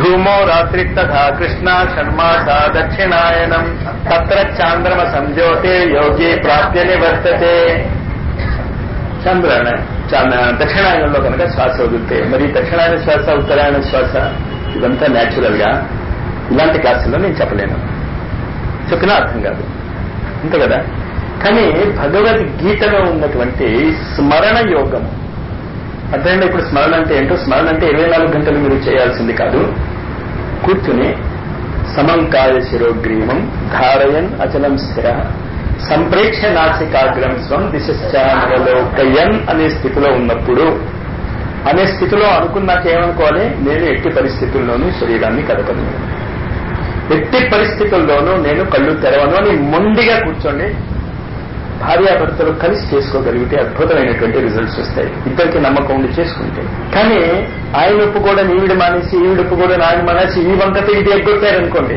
ధూమో రాత్రి తథా కృష్ణ షణ్మాస దక్షిణాయనం తత్ర చాంద్రమ సంజోతే యోగి ప్రాప్య నివర్తతే చంద్రాయణ చాంద్ర- దక్షిణాయనంలో కనుక శ్వాస వదిలితే మరి దక్షిణాయన శ్వాస ఉత్తరాయణ శ్వాస ఇదంతా న్యాచురల్ గా ఇలాంటి క్లాసుల్లో నేను చెప్పలేను చెప్పినా అర్థం కాదు అంతే కదా కానీ భగవద్గీతలో ఉన్నటువంటి స్మరణ యోగము అర్థమైంది ఇప్పుడు స్మరణ అంటే ఏంటో స్మరణ అంటే ఇరవై నాలుగు గంటలు మీరు చేయాల్సింది కాదు కూర్చుని సమంకాయ శిరోగ్రీవం ధారయన్ అచలం స్థిర సంప్రేక్ష నాసికాగ్రం స్వం దిశశ్చానలోకయన్ అనే స్థితిలో ఉన్నప్పుడు అనే స్థితిలో అనుకున్నాక ఏమనుకోవాలి నేను ఎట్టి పరిస్థితుల్లోనూ శరీరాన్ని కదపను ఎట్టి పరిస్థితుల్లోనూ నేను కళ్ళు తెరవను అని మొండిగా కూర్చోండి భార్యాభర్తలు కలిసి చేసుకోగలిగితే అద్భుతమైనటువంటి రిజల్ట్స్ వస్తాయి ఇద్దరికి నమ్మకం ఉండి చేసుకుంటే కానీ ఆయన ఉప్పు కూడా ఈవిడ మానేసి ఈవిడ ఉప్పు కూడా ఆయన మానేసి ఈ వంకతో ఇది ఎగ్గొట్టారనుకోండి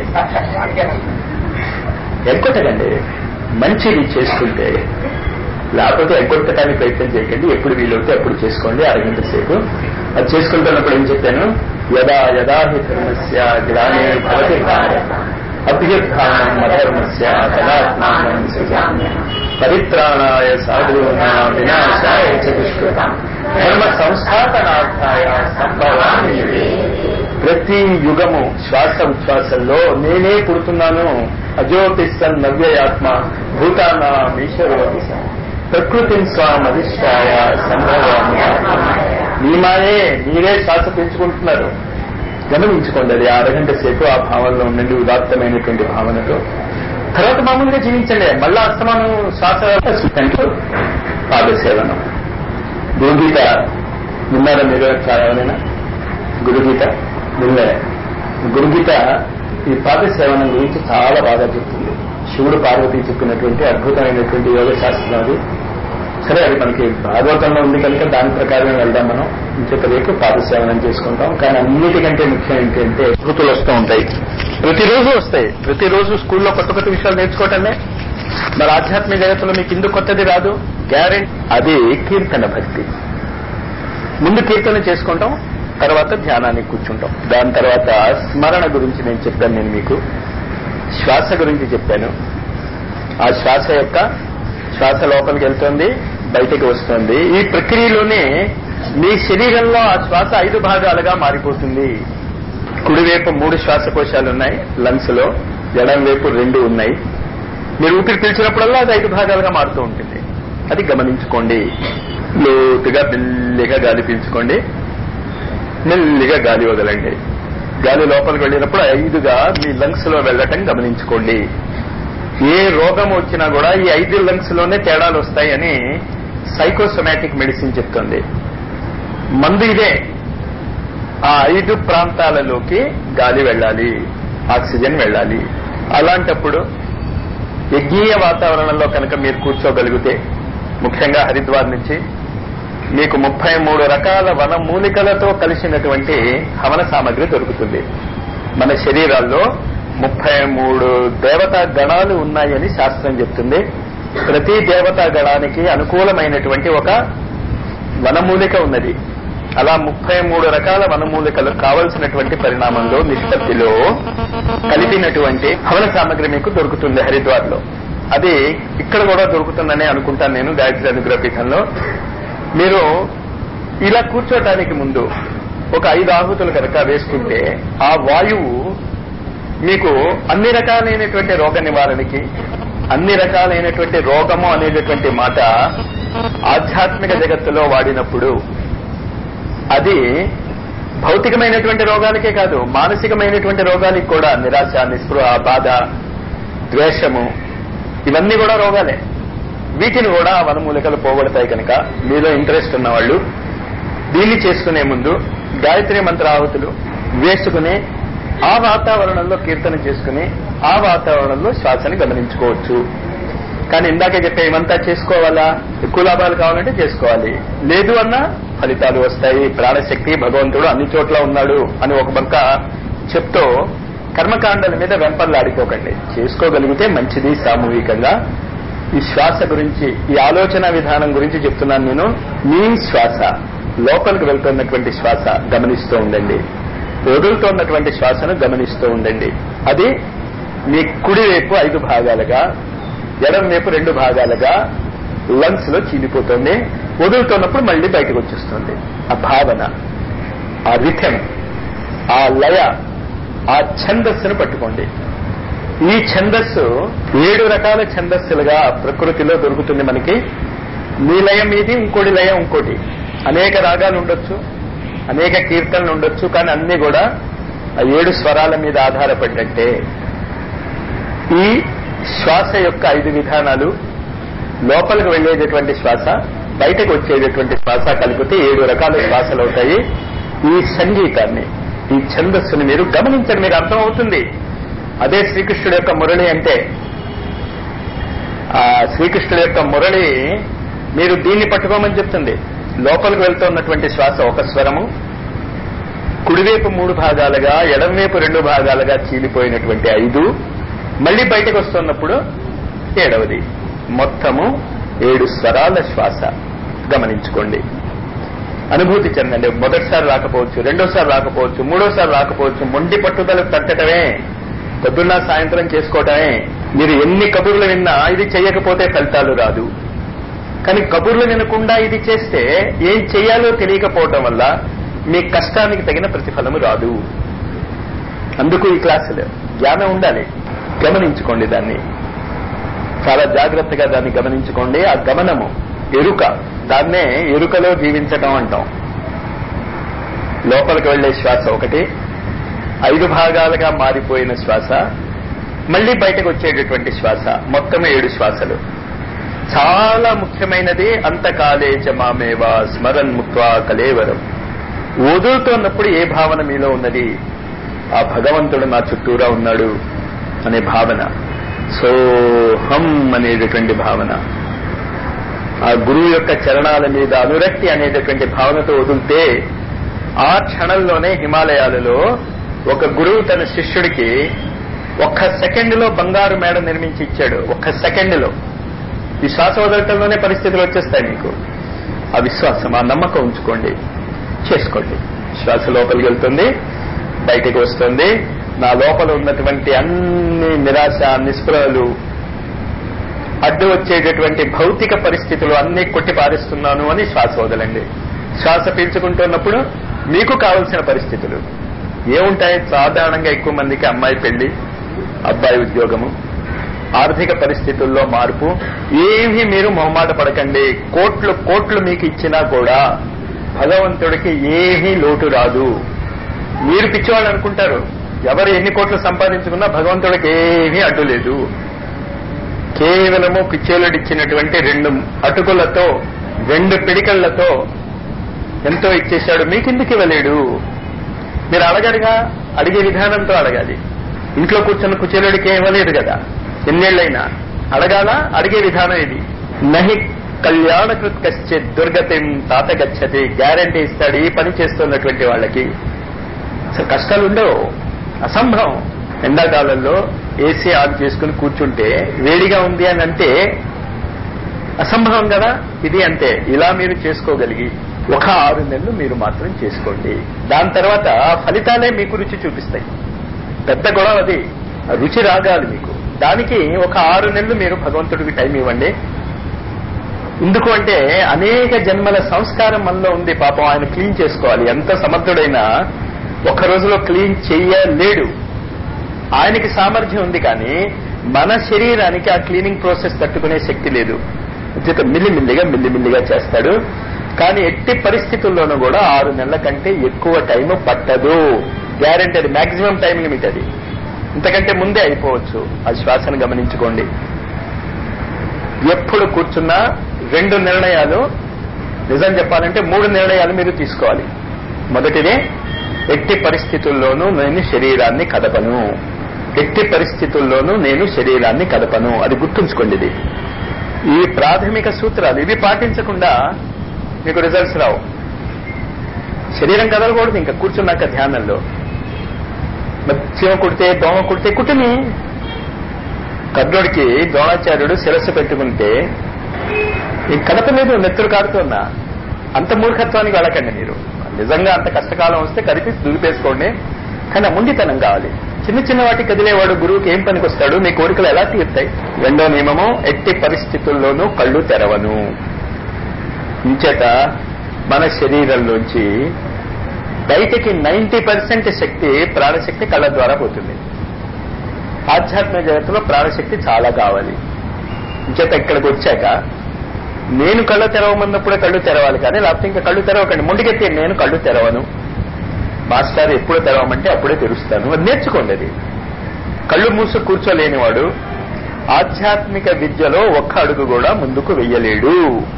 ఎగ్గొట్టకండి మంచిది చేసుకుంటే లేకపోతే ఎగ్గొట్టడానికి ప్రయత్నం చేయకండి ఎప్పుడు వీలవుతే అప్పుడు చేసుకోండి అరగంట సేపు అది చేసుకుంటున్నప్పుడు ఏం చెప్పాను యదా యదా హి ధర్మస్య గ్లానే భవతి భారత అభ్యుత్థానం అధర్మస్య తదాత్మానం సృజామ్య పరిత్రాణాయ సాధూనా వినాశాయ చ దుష్కృతం ధర్మ సంస్థాపనార్థాయ సంభవామి యుగే. ప్రతి యుగము శ్వాస ఉచ్ఛ్వాసంలో నేనే పుడుతున్నాను అజోతిస్తన్ నవ్యయాత్మ భూతానామీశ్వరో ప్రకృతి స్వామధిష్టాయ సంభవామి మీ మాయే మీరే శ్వాస పెంచుకుంటున్నారు గమనించుకోండి అది ఆ అరగంట సేపు ఆ భావనలో ఉండండి ఉదాత్తమైనటువంటి భావనతో తర్వాత మామూలుగా జీవించండి మళ్ళా అస్తమానం శ్వాస కంటూ పాదసేవనం గురుగీత విన్నారా మీరు చాలా ఎవరైనా గురుగీత వినలే గురుగీత ఈ పాదసేవనం గురించి చాలా బాగా చెప్తుంది శివుడు పార్వతి చెప్పినటువంటి అద్భుతమైనటువంటి యోగ శాస్త్రం అది సరే అది మనకి భాగవతంలో ఉంది కనుక దాని ప్రకారం వెళ్దాం మనం ఇంకొక రేపు పాదసేవనం చేసుకుంటాం కానీ అన్నిటికంటే ముఖ్యం ఏంటంటే స్మృతులు వస్తూ ఉంటాయి ప్రతిరోజు వస్తాయి ప్రతిరోజు స్కూల్లో కొత్త కొత్త విషయాలు నేర్చుకోవటమే మరి ఆధ్యాత్మిక జగత్తులో మీకు ఇందుకు కొత్తది రాదు గ్యారెంటీ అది కీర్తన భక్తి ముందు కీర్తన చేసుకుంటాం తర్వాత ధ్యానానికి కూర్చుంటాం దాని తర్వాత స్మరణ గురించి నేను చెప్పాను నేను మీకు శ్వాస గురించి చెప్పాను ఆ శ్వాస యొక్క శ్వాస లోపలికి వెళ్తుంది బయటికి వస్తుంది ఈ ప్రక్రియలోనే మీ శరీరంలో ఆ శ్వాస ఐదు భాగాలుగా మారిపోతుంది కుడివైపు మూడు శ్వాసకోశాలు ఉన్నాయి లంగ్స్ లో ఎడం వైపు రెండు ఉన్నాయి మీరు ఊపిరి పీల్చినప్పుడల్లా అది ఐదు భాగాలుగా మారుతూ ఉంటుంది అది గమనించుకోండి లోతుగా మెల్లిగా గాలి పీల్చుకోండి మెల్లిగా గాలి వదలండి గాలి లోపలికి వెళ్ళినప్పుడు ఐదుగా మీ లంగ్స్ లో వెళ్ళటం గమనించుకోండి ఏ రోగం వచ్చినా కూడా ఈ ఐదు లంగ్స్ లోనే తేడాలు వస్తాయని సైకోసొమాటిక్ మెడిసిన్ చెప్తుంది మందు ఇదే ఆ ఐదు ప్రాంతాలలోకి గాలి వెళ్ళాలి ఆక్సిజన్ వెళ్ళాలి అలాంటప్పుడు యజ్ఞీయ వాతావరణంలో కనుక మీరు కూర్చోగలిగితే ముఖ్యంగా హరిద్వార్ నుంచి మీకు ముప్పై మూడు రకాల వన మూలికలతో కలిసినటువంటి హవన సామగ్రి దొరుకుతుంది మన శరీరాల్లో ముప్పై మూడు దేవతా గణాలు ఉన్నాయని శాస్త్రం చెప్తుంది ప్రతి దేవతా గణానికి అనుకూలమైనటువంటి ఒక వనమూలిక ఉన్నది అలా ముప్పై మూడు రకాల వనమూలికలు కావలసినటువంటి పరిణామంలో నిష్పత్తిలో కలిపినటువంటి హవన సామగ్రి మీకు దొరుకుతుంది హరిద్వార్ లో అది ఇక్కడ కూడా దొరుకుతుందని అనుకుంటాను నేను గాయత్రి అనుగ్రహ పీఠంలో మీరు ఇలా కూర్చోటానికి ముందు ఒక ఐదు ఆహుతులు కనుక వేసుకుంటే ఆ వాయువు మీకు అన్ని రకాలైనటువంటి రోగ నివారణకి అన్ని రకాలైనటువంటి రోగము అనేటటువంటి మాట ఆధ్యాత్మిక జగత్తులో వాడినప్పుడు అది భౌతికమైనటువంటి రోగాలకే కాదు మానసికమైనటువంటి రోగాలకి కూడా నిరాశ నిస్పృహ బాధ ద్వేషము ఇవన్నీ కూడా రోగాలే వీటిని కూడా వనమూలికలు పోగొడతాయి కనుక మీలో ఇంట్రెస్ట్ ఉన్న వాళ్ళు దీన్ని చేసుకునే ముందు గాయత్రి మంత్ర ఆహుతులు వేసుకుని ఆ వాతావరణంలో కీర్తన చేసుకుని ఆ వాతావరణంలో శ్వాసని గమనించుకోవచ్చు కానీ ఇందాకే చెప్పే ఇవంతా చేసుకోవాలా ఎక్కువ లాభాలు కావాలంటే చేసుకోవాలి లేదు అన్నా ఫలితాలు వస్తాయి ప్రాణశక్తి భగవంతుడు అన్ని చోట్ల ఉన్నాడు అని ఒక బంక చెప్తూ కర్మకాండల మీద వెంపర్లాడిపోకండి చేసుకోగలిగితే మంచిది సామూహికంగా ఈ శ్వాస గురించి ఈ ఆలోచన విధానం గురించి చెప్తున్నాను నేను మీ శ్వాస లోపలికి వెళ్తున్నటువంటి శ్వాస గమనిస్తూ ఉండండి వదులుతున్నటువంటి శ్వాసను గమనిస్తూ ఉండండి అది మీ కుడి వైపు ఐదు భాగాలుగా ఎడం వైపు రెండు భాగాలుగా లంగ్స్ లో చీలిపోతుంది వదులుతున్నప్పుడు మళ్ళీ బయటకు వచ్చేస్తుంది ఆ భావన ఆ రిథం ఆ లయ ఆ ఛందస్సును పట్టుకోండి ఈ ఛందస్సు ఏడు రకాల ఛందస్సులుగా ప్రకృతిలో దొరుకుతుంది మనకి మీ లయం ఇది ఇంకోటి లయం ఇంకోటి అనేక రాగాలు ఉండొచ్చు అనేక కీర్తనలు ఉండొచ్చు కానీ అన్ని కూడా ఆ ఏడు స్వరాల మీద ఆధారపడినట్టే ఈ శ్వాస యొక్క ఐదు విధానాలు లోపలికి వెళ్లేటటువంటి శ్వాస బయటకు వచ్చేటటువంటి శ్వాస కలిపితే ఏడు రకాల శ్వాసలు అవుతాయి ఈ సంగీతాన్ని ఈ ఛందస్సుని మీరు గమనించండి మీకు అర్థం అవుతుంది అదే శ్రీకృష్ణుడు యొక్క మురళి అంటే ఆ శ్రీకృష్ణుడు యొక్క మురళి మీరు దీన్ని పట్టుకోమని చెప్తుంది లోపలికి వెళ్తున్నటువంటి శ్వాస ఒక స్వరము కుడివైపు మూడు భాగాలుగా ఎడంవైపు రెండు భాగాలుగా చీలిపోయినటువంటి ఐదు మళ్ళీ బయటకు వస్తున్నప్పుడు ఏడవది మొత్తము ఏడు స్వరాల శ్వాస గమనించుకోండి అనుభూతి చెందండి మొదటిసారి రాకపోవచ్చు రెండోసారి రాకపోవచ్చు మూడోసారి రాకపోవచ్చు మొండి పట్టుదల తట్టడమే పొద్దున్న సాయంత్రం చేసుకోవటమే మీరు ఎన్ని కబుర్లు విన్నా ఇది చెయ్యకపోతే ఫలితాలు రాదు కానీ కబుర్లు వినకుండా ఇది చేస్తే ఏం చెయ్యాలో తెలియకపోవటం వల్ల మీ కష్టానికి తగిన ప్రతిఫలము రాదు అందుకు ఈ క్లాసులు జ్ఞానం ఉండాలి గమనించుకోండి దాన్ని చాలా జాగ్రత్తగా దాన్ని గమనించుకోండి ఆ గమనము ఎరుక దాన్నే ఎరుకలో జీవించటం అంటాం లోపలికి వెళ్లే శ్వాస ఒకటి ఐదు భాగాలుగా మారిపోయిన శ్వాస మళ్ళీ బయటకు వచ్చేటటువంటి శ్వాస మొత్తం ఏడు శ్వాసలు చాలా ముఖ్యమైనది అంతకాలేచ మామేవా స్మరన్ ముక్వా కలేవరం వదులుతున్నప్పుడు ఏ భావన మీలో ఉన్నది ఆ భగవంతుడు నా చుట్టూరా ఉన్నాడు అనే భావన సోహం అనేటటువంటి భావన ఆ గురువు యొక్క చరణాల మీద అనురక్తి అనేటటువంటి భావనతో వదిలితే ఆ క్షణంలోనే హిమాలయాలలో ఒక గురువు తన శిష్యుడికి ఒక్క సెకండ్ లో బంగారు మేడ నిర్మించి ఇచ్చాడు ఒక్క సెకండ్ లో ఈ శ్వాస వదలటంలోనే పరిస్థితులు వచ్చేస్తాయి మీకు ఆ విశ్వాసం ఆ నమ్మకం ఉంచుకోండి చేసుకోండి శ్వాస లోపలికి వెళ్తుంది బయటికి వస్తుంది నా లోపల ఉన్నటువంటి అన్ని నిరాశ నిస్పృహలు అడ్డు వచ్చేటటువంటి భౌతిక పరిస్థితులు అన్ని కొట్టి పారిస్తున్నాను అని శ్వాస వదలండి శ్వాస పీల్చుకుంటున్నప్పుడు మీకు కావలసిన పరిస్థితులు ఏముంటాయి సాధారణంగా ఎక్కువ మందికి అమ్మాయి పెళ్లి అబ్బాయి ఉద్యోగము ఆర్థిక పరిస్థితుల్లో మార్పు ఏమీ మీరు మొహమాట పడకండి కోట్లు కోట్లు మీకు ఇచ్చినా కూడా భగవంతుడికి ఏమీ లోటు రాదు మీరు పిచ్చివాళ్ళు అనుకుంటారు ఎవరు ఎన్ని కోట్లు సంపాదించుకున్నా భగవంతుడికి ఏమీ అడ్డు లేదు కేవలము పిచ్చేలుడు ఇచ్చినటువంటి రెండు అటుకులతో రెండు పిడికళ్లతో ఎంతో ఇచ్చేశాడు మీకెందుకు ఇవ్వలేడు మీరు అడగరుగా అడిగే విధానంతో అడగాలి ఇంట్లో కూర్చున్న కుచేలుడికి ఏం ఇవ్వలేదు కదా ఎన్నేళ్లైనా అడగాల అడిగే విధానం ఇది నహి కళ్యాణకృత్ కశ్చిత్ దుర్గతిం తాత గచ్చతి గ్యారంటీ ఇస్తాడు ఈ పని చేస్తున్నటువంటి వాళ్ళకి అసలు కష్టాలు ఉండవు అసంభవం ఎండాకాలంలో ఏసీ ఆన్ చేసుకుని కూర్చుంటే వేడిగా ఉంది అని అంటే అసంభవం కదా ఇది అంతే ఇలా మీరు చేసుకోగలిగి ఒక ఆరు నెలలు మీరు మాత్రం చేసుకోండి దాని తర్వాత ఫలితాలే మీకు రుచి చూపిస్తాయి పెద్ద గొడవ అది రుచి రాగాలి మీకు దానికి ఒక ఆరు నెలలు మీరు భగవంతుడికి టైం ఇవ్వండి ఎందుకు అంటే అనేక జన్మల సంస్కారం మనలో ఉంది పాపం ఆయన క్లీన్ చేసుకోవాలి ఎంత సమర్థుడైనా ఒక్క రోజులో క్లీన్ చెయ్యలేడు ఆయనకి సామర్థ్యం ఉంది కానీ మన శరీరానికి ఆ క్లీనింగ్ ప్రాసెస్ తట్టుకునే శక్తి లేదు ఉచిత మిల్లిమిల్లిగా మిల్లిమిల్లిగా చేస్తాడు కానీ ఎట్టి పరిస్థితుల్లోనూ కూడా ఆరు నెలల కంటే ఎక్కువ టైం పట్టదు గ్యారంటీ అది మాక్సిమం టైం లిమిట్ అది ఇంతకంటే ముందే అయిపోవచ్చు ఆ శ్వాసను గమనించుకోండి ఎప్పుడు కూర్చున్నా రెండు నిర్ణయాలు నిజం చెప్పాలంటే మూడు నిర్ణయాలు మీరు తీసుకోవాలి మొదటిది ఎట్టి పరిస్థితుల్లోనూ నేను శరీరాన్ని కదపను ఎట్టి పరిస్థితుల్లోనూ నేను శరీరాన్ని కదపను అది గుర్తుంచుకోండి ఇది ఈ ప్రాథమిక సూత్రాలు ఇవి పాటించకుండా మీకు రిజల్ట్స్ రావు శరీరం కదలకూడదు ఇంకా కూర్చున్నాక ధ్యానంలో చీమ కుడితే దోమ కుడితే కుటుంబి కర్ణుడికి ద్రోణాచార్యుడు శిరస్సు పెట్టుకుంటే ఈ కదపలేదు నెత్తురు కారుతున్నా అంత మూర్ఖత్వానికి వెళ్ళకండి మీరు నిజంగా అంత కష్టకాలం వస్తే కదిపి దులిపేసుకోండి కానీ ఆ ముండితనం కావాలి చిన్న చిన్న వాటి కదిలేవాడు గురువుకి ఏం పనికొస్తాడు మీ కోరికలు ఎలా తీరుతాయి రెండో నియమము ఎట్టి పరిస్థితుల్లోనూ కళ్ళు తెరవను ఇంచేత మన శరీరంలోంచి బయటికి నైంటీ పర్సెంట్ శక్తి ప్రాణశక్తి కళ్ళ ద్వారా పోతుంది ఆధ్యాత్మిక జగత్తులో ప్రాణశక్తి చాలా కావాలి ఇంచేత ఇక్కడికి వచ్చాక నేను కళ్ళు తెరవమన్నప్పుడే కళ్ళు తెరవాలి కానీ లేకపోతే ఇంకా కళ్ళు తెరవకండి ముందుకెత్తి నేను కళ్ళు తెరవను మాస్టర్ ఎప్పుడు తెరవమంటే అప్పుడే తెరుస్తాను అది నేర్చుకోండి అది కళ్ళు మూసు కూర్చోలేనివాడు ఆధ్యాత్మిక విద్యలో ఒక్క అడుగు కూడా ముందుకు వెయ్యలేడు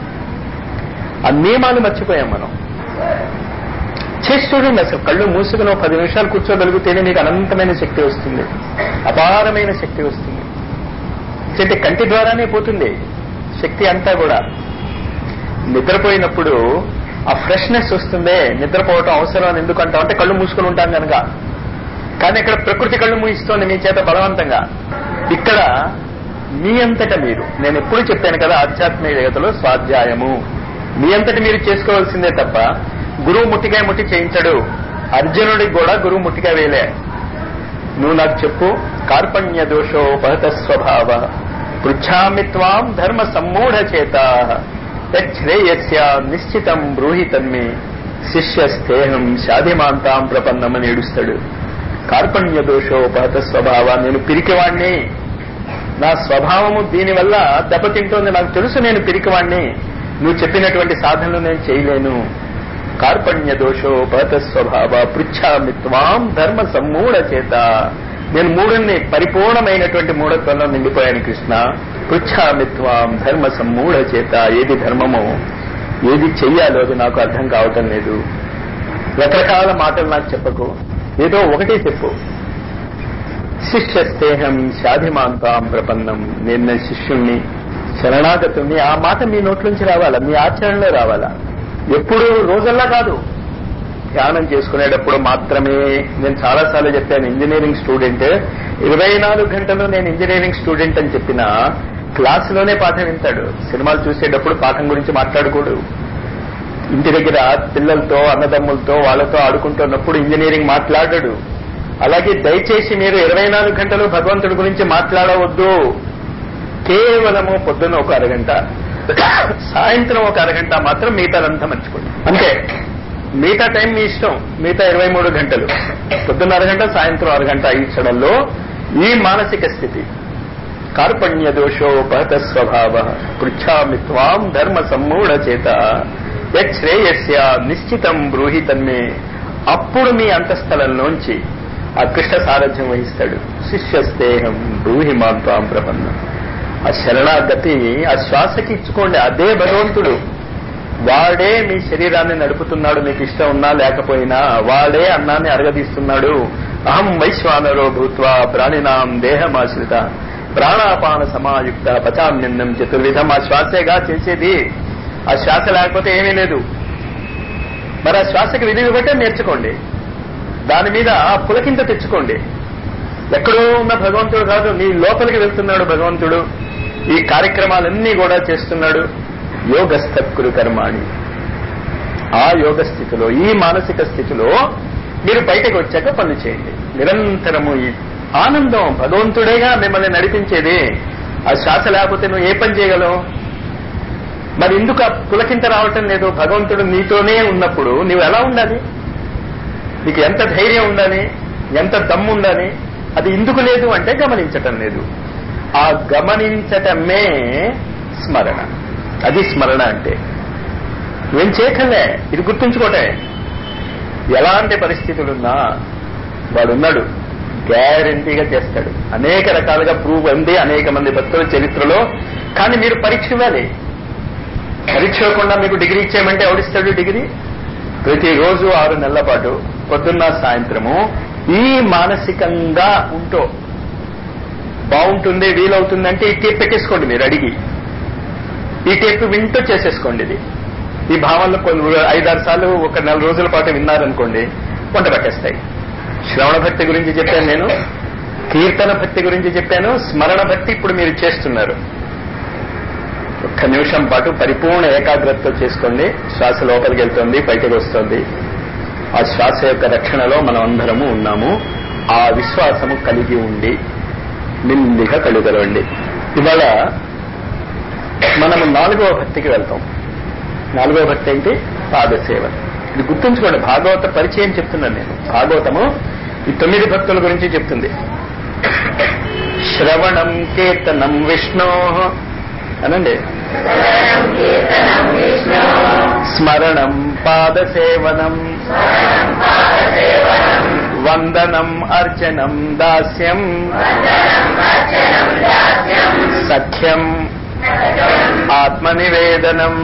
ఆ నియమాలు మర్చిపోయాం మనం చేసి చూడండి అసలు కళ్ళు మూసుకుని ఒక పది నిమిషాలు కూర్చోగలిగితేనే మీకు అనంతమైన శక్తి వస్తుంది అపారమైన శక్తి వస్తుంది అంటే కంటి ద్వారానే పోతుంది శక్తి అంతా కూడా నిద్రపోయినప్పుడు ఆ ఫ్రెష్నెస్ వస్తుందే నిద్రపోవటం అవసరం అని ఎందుకు అంటాం అంటే కళ్ళు మూసుకుని ఉంటాం కనుక కానీ ఇక్కడ ప్రకృతి కళ్ళు మూయిస్తోంది మీ చేత బలవంతంగా ఇక్కడ మీ అంతట మీరు నేను ఎప్పుడు చెప్పాను కదా ఆధ్యాత్మిక జగతలో స్వాధ్యాయము మీ అంతటి మీరు చేసుకోవాల్సిందే తప్ప గురువు ముట్టికాయ ముట్టి చేయించడు అర్జునుడికి కూడా గురువు ముట్టికాయ వేలే నువ్వు నాకు చెప్పు కార్పణ్య దోషోపహత స్వభావ పృచ్ఛామి త్వాం ధర్మ సమ్మూఢ చేత శ్రేయస్య నిశ్చితం బ్రూహి తన్మే శిష్యస్థేహం శాధిమాంతాం ప్రపన్నమని ఏడుస్తాడు కార్పణ్య దోషోపహత స్వభావ నేను పిరికివాణ్ణి నా స్వభావము దీనివల్ల దెబ్బతింటోంది నాకు తెలుసు నేను పిరికివాణ్ణి నువ్వు చెప్పినటువంటి సాధనలు నేను చేయలేను కార్పణ్య దోషోపహత స్వభావ పృచ్ఛామి త్వాం ధర్మ సమ్మూఢ చేత నేను మూడుని పరిపూర్ణమైనటువంటి మూఢత్వంలో నిండిపోయాను కృష్ణ పృచ్ఛామి త్వాం ధర్మ సమ్మూఢ చేత ఏది ధర్మమో ఏది చెయ్యాలో అది నాకు అర్థం కావటం లేదు రకరకాల మాటలు నాకు చెప్పకు ఏదో ఒకటే చెప్పు శిష్యస్తేహం శాధిమాంతాం ప్రపన్నం నేను నా శిష్యుణ్ణి శరణాగతుణ్ణి ఆ మాట మీ నోట్లోంచి రావాలా మీ ఆచరణలో రావాలా ఎప్పుడు రోజల్లా కాదు ధ్యానం చేసుకునేటప్పుడు మాత్రమే నేను చాలాసార్లు చెప్పాను ఇంజనీరింగ్ స్టూడెంట్ ఇరవై నాలుగు గంటలు నేను ఇంజనీరింగ్ స్టూడెంట్ అని చెప్పిన క్లాసులోనే పాఠం వింటాడు సినిమాలు చూసేటప్పుడు పాఠం గురించి మాట్లాడుకోడు ఇంటి దగ్గర పిల్లలతో అన్నదమ్ములతో వాళ్ళతో ఆడుకుంటున్నప్పుడు ఇంజనీరింగ్ మాట్లాడడు అలాగే దయచేసి మీరు ఇరవై నాలుగు గంటలు భగవంతుడి గురించి మాట్లాడవద్దు కేవలము పొద్దున్న ఒక అరగంట సాయంత్రం ఒక అరగంట మాత్రం మిగతాదంతా మర్చిపోండి అంతే మిగతా టైం మీ ఇష్టం మిగతా ఇరవై మూడు గంటలు పొద్దున్న అరగంట సాయంత్రం అరగంట ఇచ్చడంలో ఈ మానసిక స్థితి కార్పణ్య దోషోపహత స్వభావ పృచ్ఛామి త్వాం ధర్మ సమ్మూఢ చేత యశ్రేయస్య నిశ్చితం బ్రూహి తన్మే అప్పుడు మీ అంతఃస్థలంలోంచి ఆ కృష్ణ సారథ్యం వహిస్తాడు శిష్యస్తేహం బ్రూహి మాం త్వాం ప్రపన్నం ఆ శరణాగతి ఆ శ్వాసకి ఇచ్చుకోండి అదే భగవంతుడు వాడే మీ శరీరాన్ని నడుపుతున్నాడు మీకు ఇష్టం ఉన్నా లేకపోయినా వాడే అన్నాన్ని అరగదీస్తున్నాడు అహం వైశ్వానరో భూత్వా ప్రాణినాం దేహమాశ్రిత ప్రాణాపాన సమాయుక్త పచామ్యన్నం చతుర్విధం ఆ శ్వాసేగా చేసేది ఆ శ్వాస లేకపోతే ఏమీ లేదు మరి ఆ శ్వాసకి విధి ఇవ్వటే నేర్చుకోండి దాని మీద పులకింత తెచ్చుకోండి ఎక్కడో ఉన్న భగవంతుడు కాదు నీ లోపలికి వెళ్తున్నాడు భగవంతుడు ఈ కార్యక్రమాలన్నీ కూడా చేస్తున్నాడు యోగస్థకులు కర్మాణి ఆ యోగ స్థితిలో ఈ మానసిక స్థితిలో మీరు బయటకు వచ్చాక పనులు చేయండి నిరంతరము ఈ ఆనందం భగవంతుడేగా మిమ్మల్ని నడిపించేది ఆ శ్వాస లేకపోతే నువ్వు ఏ పని చేయగలవు మరి ఎందుకు ఆ పులకింత రావటం లేదు భగవంతుడు నీతోనే ఉన్నప్పుడు నువ్వు ఎలా ఉండాలి నీకు ఎంత ధైర్యం ఉండాలి ఎంత దమ్ము ఉండాలి అది ఎందుకు లేదు అంటే గమనించటం లేదు ఆ గమనించటమే స్మరణ అది స్మరణ అంటే నువ్వేం చేయకలే ఇది గుర్తుంచుకోటే ఎలాంటి పరిస్థితులున్నా వాడున్నాడు గ్యారంటీగా చేస్తాడు అనేక రకాలుగా ప్రూవ్ ఉంది అనేక మంది భక్తుల చరిత్రలో కానీ మీరు పరీక్ష ఇవ్వాలి పరీక్ష ఇవ్వకుండా మీకు డిగ్రీ ఇచ్చేయమంటే ఎవడిస్తాడు డిగ్రీ ప్రతిరోజు ఆరు నెలల పాటు పొద్దున్న సాయంత్రము ఈ మానసికంగా ఉంటూ బాగుంటుంది వీలవుతుందంటే ఈ టేప్ పెట్టేసుకోండి మీరు అడిగి ఈ టేప్ వింటూ చేసేసుకోండి ఇది ఈ భావనలు కొన్ని ఐదారు సార్లు ఒక నెల రోజుల పాటు విన్నారనుకోండి వంట పట్టేస్తాయి శ్రవణ భక్తి గురించి చెప్పాను నేను కీర్తన భక్తి గురించి చెప్పాను స్మరణ భక్తి ఇప్పుడు మీరు చేస్తున్నారు ఒక్క నిమిషం పాటు పరిపూర్ణ ఏకాగ్రతతో చేసుకోండి శ్వాస లోపలికి వెళ్తుంది బయటకు వస్తుంది ఆ శ్వాస యొక్క రక్షణలో మనం అందరము ఉన్నాము ఆ విశ్వాసము కలిగి ఉండి నిందిగా కలుగరండి ఇవాళ మనము నాలుగవ భక్తికి వెళ్తాం నాలుగవ భక్తి ఏంటి పాదసేవ ఇది గుర్తుంచుకోండి భాగవత పరిచయం చెప్తున్నాను నేను భాగవతము ఈ తొమ్మిది భక్తుల గురించి చెప్తుంది శ్రవణం కీర్తనం విష్ణో అనండి స్మరణం పాదసేవనం వందనం అర్చనం దాస్యం సఖ్యం ఆత్మనివేదనం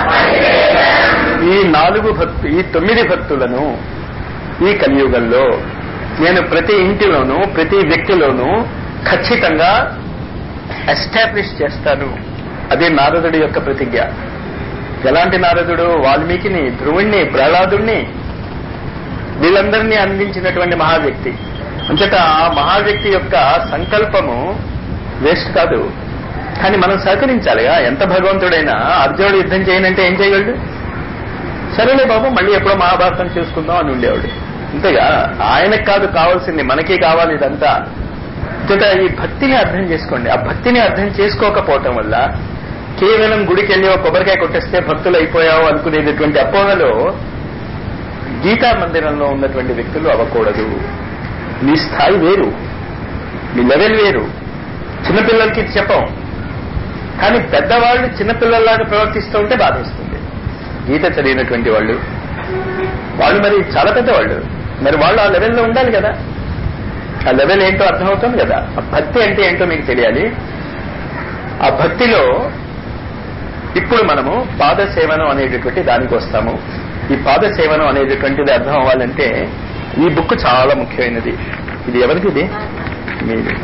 ఈ నాలుగు భక్తు ఈ తొమ్మిది భక్తులను ఈ కలియుగంలో నేను ప్రతి ఇంటిలోనూ ప్రతి వ్యక్తిలోనూ ఖచ్చితంగా ఎస్టాబ్లిష్ చేస్తాను అదే నారదుడి యొక్క ప్రతిజ్ఞ ఎలాంటి నారదుడు వాల్మీకిని ధ్రువుణ్ణి ప్రహ్లాదుణ్ణి వీళ్ళందరినీ అందించినటువంటి మహావ్యక్తి అంతటా ఆ మహావ్యక్తి యొక్క సంకల్పము వేస్ట్ కాదు కానీ మనం సహకరించాలిగా ఎంత భగవంతుడైనా అర్జునుడు యుద్ధం చేయనంటే ఏం చేయగలడు సరేలే బాబు మళ్ళీ ఎప్పుడో మహాభారతం చూసుకుందాం అని ఉండేవాడు అంతేగా ఆయనకు కాదు కావాల్సింది మనకి కావాలి ఇదంతా అంతటా ఈ భక్తిని అర్థం చేసుకోండి ఆ భక్తిని అర్థం చేసుకోకపోవటం వల్ల కేవలం గుడికి వెళ్ళి ఒక కొబ్బరికాయ కొట్టేస్తే భక్తులు అయిపోయావు అనుకునేటటువంటి అపోహలో గీతా మందిరంలో ఉన్నటువంటి వ్యక్తులు అవ్వకూడదు మీ స్థాయి వేరు మీ లెవెల్ వేరు చిన్నపిల్లలకి ఇది చెప్పం కానీ పెద్దవాళ్ళు చిన్నపిల్లల్లాగా ప్రవర్తిస్తూ ఉంటే బాధేస్తుంది గీత చదివినటువంటి వాళ్ళు వాళ్ళు మరి చాలా పెద్దవాళ్ళు మరి వాళ్ళు ఆ లెవెల్లో ఉండాలి కదా ఆ లెవెల్ ఏంటో అర్థమవుతుంది కదా ఆ భక్తి అంటే ఏంటో మీకు తెలియాలి ఆ భక్తిలో ఇప్పుడు మనము పాదసేవనం అనేటటువంటి దానికి వస్తాము ఈ పాదసేవనం అనేటటువంటిది అర్థం అవ్వాలంటే ఈ బుక్ చాలా ముఖ్యమైనది ఇది ఎవరికి ఇది మీది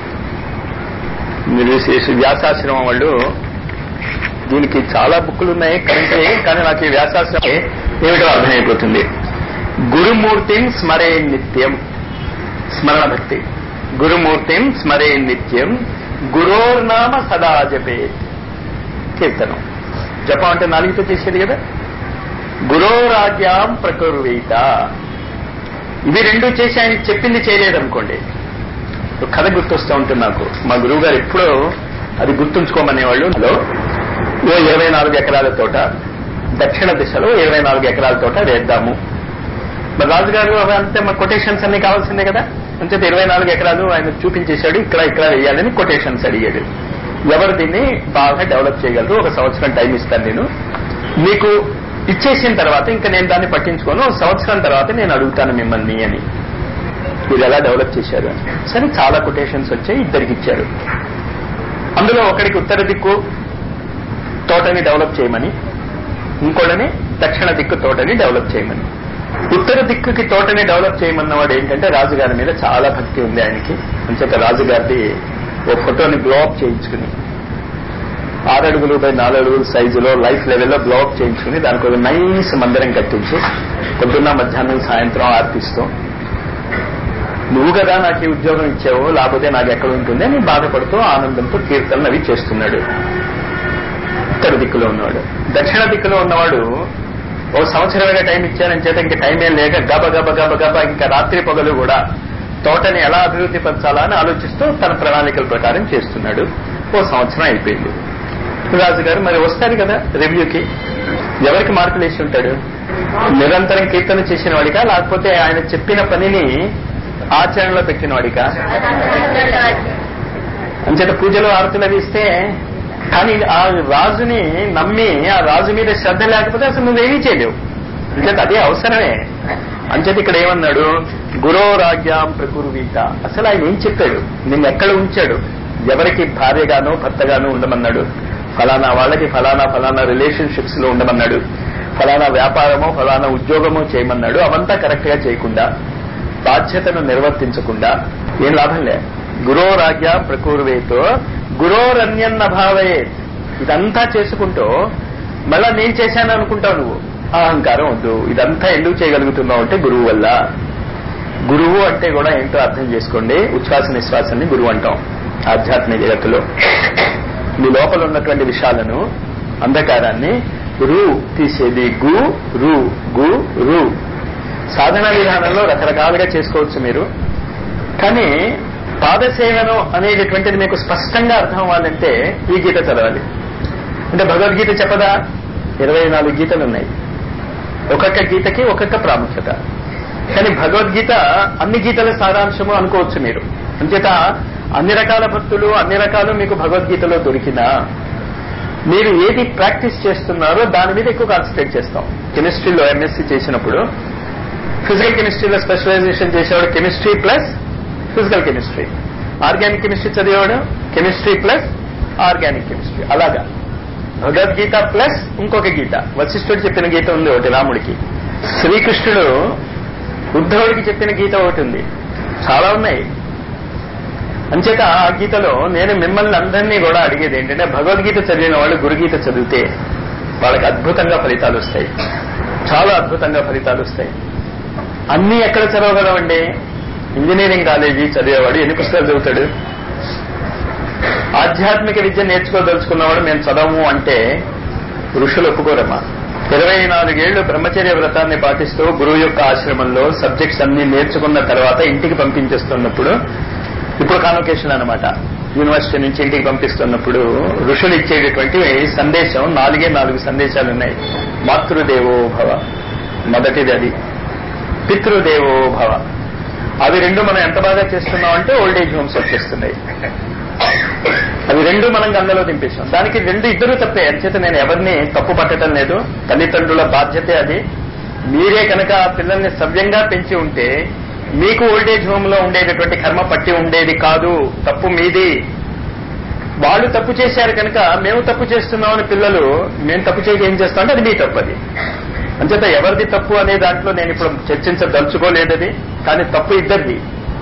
మీరు శ్రీ- వ్యాసాశ్రమం వాళ్ళు దీనికి చాలా బుక్కులు ఉన్నాయి కరెంట్ కానీ నాకు ఈ వ్యాసాశ్రమం ఏమిటో అర్థమైపోతుంది గురుమూర్తిం స్మరే నిత్యం స్మరణ భక్తి గురుమూర్తిం స్మరే నిత్యం గురోర్నామ సదా జపేత్ కీర్తనం జపం అంటే నాలుగుతో చేసేది కదా గురోరాజ్యాం ప్రకుర్వీత ఇవి రెండు చేసి ఆయన చెప్పింది చేయలేదనుకోండి ఒక కథ గుర్తొస్తూ ఉంటుంది నాకు మా గురువు గారు ఎప్పుడో అది గుర్తుంచుకోమనేవాళ్ళు హలో ఓ ఇరవై నాలుగు ఎకరాల తోట దక్షిణ దిశలో ఇరవై నాలుగు ఎకరాల తోట వేద్దాము మరి రాజుగారు అవి అంతే మా కొటేషన్స్ అన్ని కావాల్సిందే కదా అంతే ఇరవై నాలుగు ఎకరాలు ఆయన చూపించేశాడు ఇక్కడ ఇక్కడ వేయాలని కొటేషన్స్ అడిగాడు ఎవరు దీన్ని బాగా డెవలప్ చేయగలరు ఒక సంవత్సరం టైం ఇస్తాను నేను మీకు ఇచ్చేసిన తర్వాత ఇంకా నేను దాన్ని పట్టించుకోను ఒక సంవత్సరం తర్వాత నేను అడుగుతాను మిమ్మల్ని అని మీరు ఎలా డెవలప్ చేశారు అని సరే చాలా కొటేషన్స్ వచ్చాయి ఇద్దరికి ఇచ్చారు అందులో ఒకడికి ఉత్తర దిక్కు తోటని డెవలప్ చేయమని ఇంకోడని దక్షిణ దిక్కు తోటని డెవలప్ చేయమని ఉత్తర దిక్కుకి తోటని డెవలప్ చేయమన్నవాడు ఏంటంటే రాజుగారి మీద చాలా భక్తి ఉంది ఆయనకి అంచేత రాజుగారిది ఓ ఫోటోని బ్లోఅప్ చేయించుకుని ఆరు అడుగులు బై నాలుగు అడుగుల సైజులో లైఫ్ లెవెల్లో బ్లోఅప్ చేయించుకుని దానికి ఒక నైస్ మందిరం కట్టించి పొద్దున్న మధ్యాహ్నం సాయంత్రం ఆర్పిస్తూ నువ్వు కదా నాకు ఈ ఉద్యోగం ఇచ్చావు లేకపోతే నాకు ఎక్కడ ఉంటుంది అని బాధపడుతూ ఆనందంతో కీర్తనలు అవి చేస్తున్నాడు ఉత్తర దిక్కులో ఉన్నవాడు దక్షిణ దిక్కులో ఉన్నవాడు ఓ సంవత్సరమైన టైం ఇచ్చారని చేత ఇంకా టైం ఏం లేక గబ గబ గబ గబ ఇంకా రాత్రి పగలు కూడా తోటని ఎలా అభివృద్ధి పరచాలా అని ఆలోచిస్తూ తన ప్రణాళికల ప్రకారం చేస్తున్నాడు ఓ సంవత్సరం అయిపోయింది రాజుగారు మరి వస్తాడు కదా రివ్యూకి ఎవరికి మార్కులు వేసి ఉంటాడు నిరంతరం కీర్తన చేసిన వాడికా లేకపోతే ఆయన చెప్పిన పనిని ఆచరణలో పెట్టిన వాడికా అంచేత పూజలు ఆరతులు అవి ఇస్తే కానీ ఆ రాజుని నమ్మి ఆ రాజు మీద శ్రద్ధ లేకపోతే అసలు నువ్వేమీ చేయలేవు అంచేత అదే అవసరమే అంచేత ఇక్కడ ఏమన్నాడు గురోరాజ్యాం ప్రకుర్వీత అసలు ఆయన ఏం చెప్పాడు నిన్ను ఎక్కడ ఉంచాడు ఎవరికి భార్యగానో భర్తగానో ఉండమన్నాడు ఫలానా వాళ్ళకి ఫలానా ఫలానా రిలేషన్షిప్స్ లో ఉండమన్నాడు ఫలానా వ్యాపారమో ఫలానా ఉద్యోగమో చేయమన్నాడు అవంతా కరెక్ట్ గా చేయకుండా బాధ్యతను నిర్వర్తించకుండా ఏం లాభం లే గురోరాజ్య ప్రకూర్వేతో గురోరన్యన్న భావే ఇదంతా చేసుకుంటూ మళ్ళా నేను చేశాను అనుకుంటావు నువ్వు ఆ అహంకారం వద్దు ఇదంతా ఎందుకు చేయగలుగుతున్నావు అంటే గురువు వల్ల గురువు అంటే కూడా ఏంటో అర్థం చేసుకోండి ఉచ్ఛ్వాస నిశ్వాసాన్ని గురువు అంటాం ఆధ్యాత్మిక జగత్తులో మీ లోపల ఉన్నటువంటి విషయాలను అంధకారాన్ని రు తీసేది గు రు గు రు సాధన విధానంలో రకరకాలుగా చేసుకోవచ్చు మీరు కానీ పాదసేవనం అనేటటువంటిది మీకు స్పష్టంగా అర్థం అవ్వాలంటే ఈ గీత చదవాలి అంటే భగవద్గీత చెప్పదా ఇరవై నాలుగు గీతలు ఉన్నాయి ఒక్కొక్క గీతకి ఒక్కొక్క ప్రాముఖ్యత కానీ భగవద్గీత అన్ని గీతల సారాంశము అనుకోవచ్చు మీరు అంచేత అన్ని రకాల భక్తులు అన్ని రకాలు మీకు భగవద్గీతలో దొరికినా మీరు ఏది ప్రాక్టీస్ చేస్తున్నారో దాని మీద ఎక్కువ కాన్సన్ట్రేట్ చేస్తాం కెమిస్ట్రీలో ఎంఎస్సీ చేసినప్పుడు ఫిజికల్ కెమిస్ట్రీలో స్పెషలైజేషన్ చేసేవాడు chemistry plus physical chemistry organic chemistry చదివేవాడు కెమిస్ట్రీ ప్లస్ ఆర్గానిక్ కెమిస్ట్రీ అలాగా భగవద్గీత ప్లస్ ఇంకొక గీత వశిష్ఠుడు చెప్పిన గీత ఉంది ఒకటి రాముడికి శ్రీకృష్ణుడు ఉద్ధవుడికి చెప్పిన గీత ఒకటి ఉంది చాలా ఉన్నాయి అంచేత ఆ గీతలో నేను మిమ్మల్ని అందరినీ కూడా అడిగేది ఏంటంటే భగవద్గీత చదివిన వాళ్ళు గురుగీత చదివితే వాళ్ళకి అద్భుతంగా ఫలితాలు వస్తాయి చాలా అద్భుతంగా ఫలితాలు వస్తాయి అన్ని ఎక్కడ చదవగలవండి ఇంజనీరింగ్ కాలేజీ చదివేవాడు ఎన్ని పుస్తకాలు చదువుతాడు ఆధ్యాత్మిక విద్య నేర్చుకోదలుచుకున్నవాడు మేము చదవము అంటే ఋషులు ఒప్పుకోరమ్మా ఇరవై నాలుగేళ్లు బ్రహ్మచర్య వ్రతాన్ని పాటిస్తూ గురువు యొక్క ఆశ్రమంలో సబ్జెక్ట్స్ అన్ని నేర్చుకున్న తర్వాత ఇంటికి పంపించేస్తున్నప్పుడు ఇప్పుడు కాన్వకేషన్ అనమాట యూనివర్సిటీ నుంచి ఇంటికి పంపిస్తున్నప్పుడు ఋషులు ఇచ్చేటటువంటి సందేశం నాలుగే నాలుగు సందేశాలు ఉన్నాయి మాతృదేవో భవ మొదటిది అది పితృదేవో భవ అవి రెండు మనం ఎంత బాగా చేస్తున్నాం అంటే ఓల్డ్ ఏజ్ హోమ్స్ వచ్చేస్తున్నాయి అవి రెండు మనం గంగలో దింపేసాం దానికి రెండు ఇద్దరు తప్పే అంచేత నేను ఎవరిని తప్పు పట్టడం లేదు తల్లిదండ్రుల బాధ్యతే అది మీరే కనుక ఆ పిల్లల్ని సవ్యంగా పెంచి ఉంటే మీకు ఓల్డేజ్ హోమ్ లో ఉండేటటువంటి కర్మ పట్టి ఉండేది కాదు తప్పు మీది వాళ్ళు తప్పు చేశారు కనుక మేము తప్పు చేస్తున్నామని పిల్లలు మేము తప్పు చేయక ఏం చేస్తాం అంటే అది మీ తప్పు అది అంచేత ఎవరిది తప్పు అనే దాంట్లో నేను ఇప్పుడు చర్చించదలుచుకోలేదది కానీ తప్పు ఇద్దరిది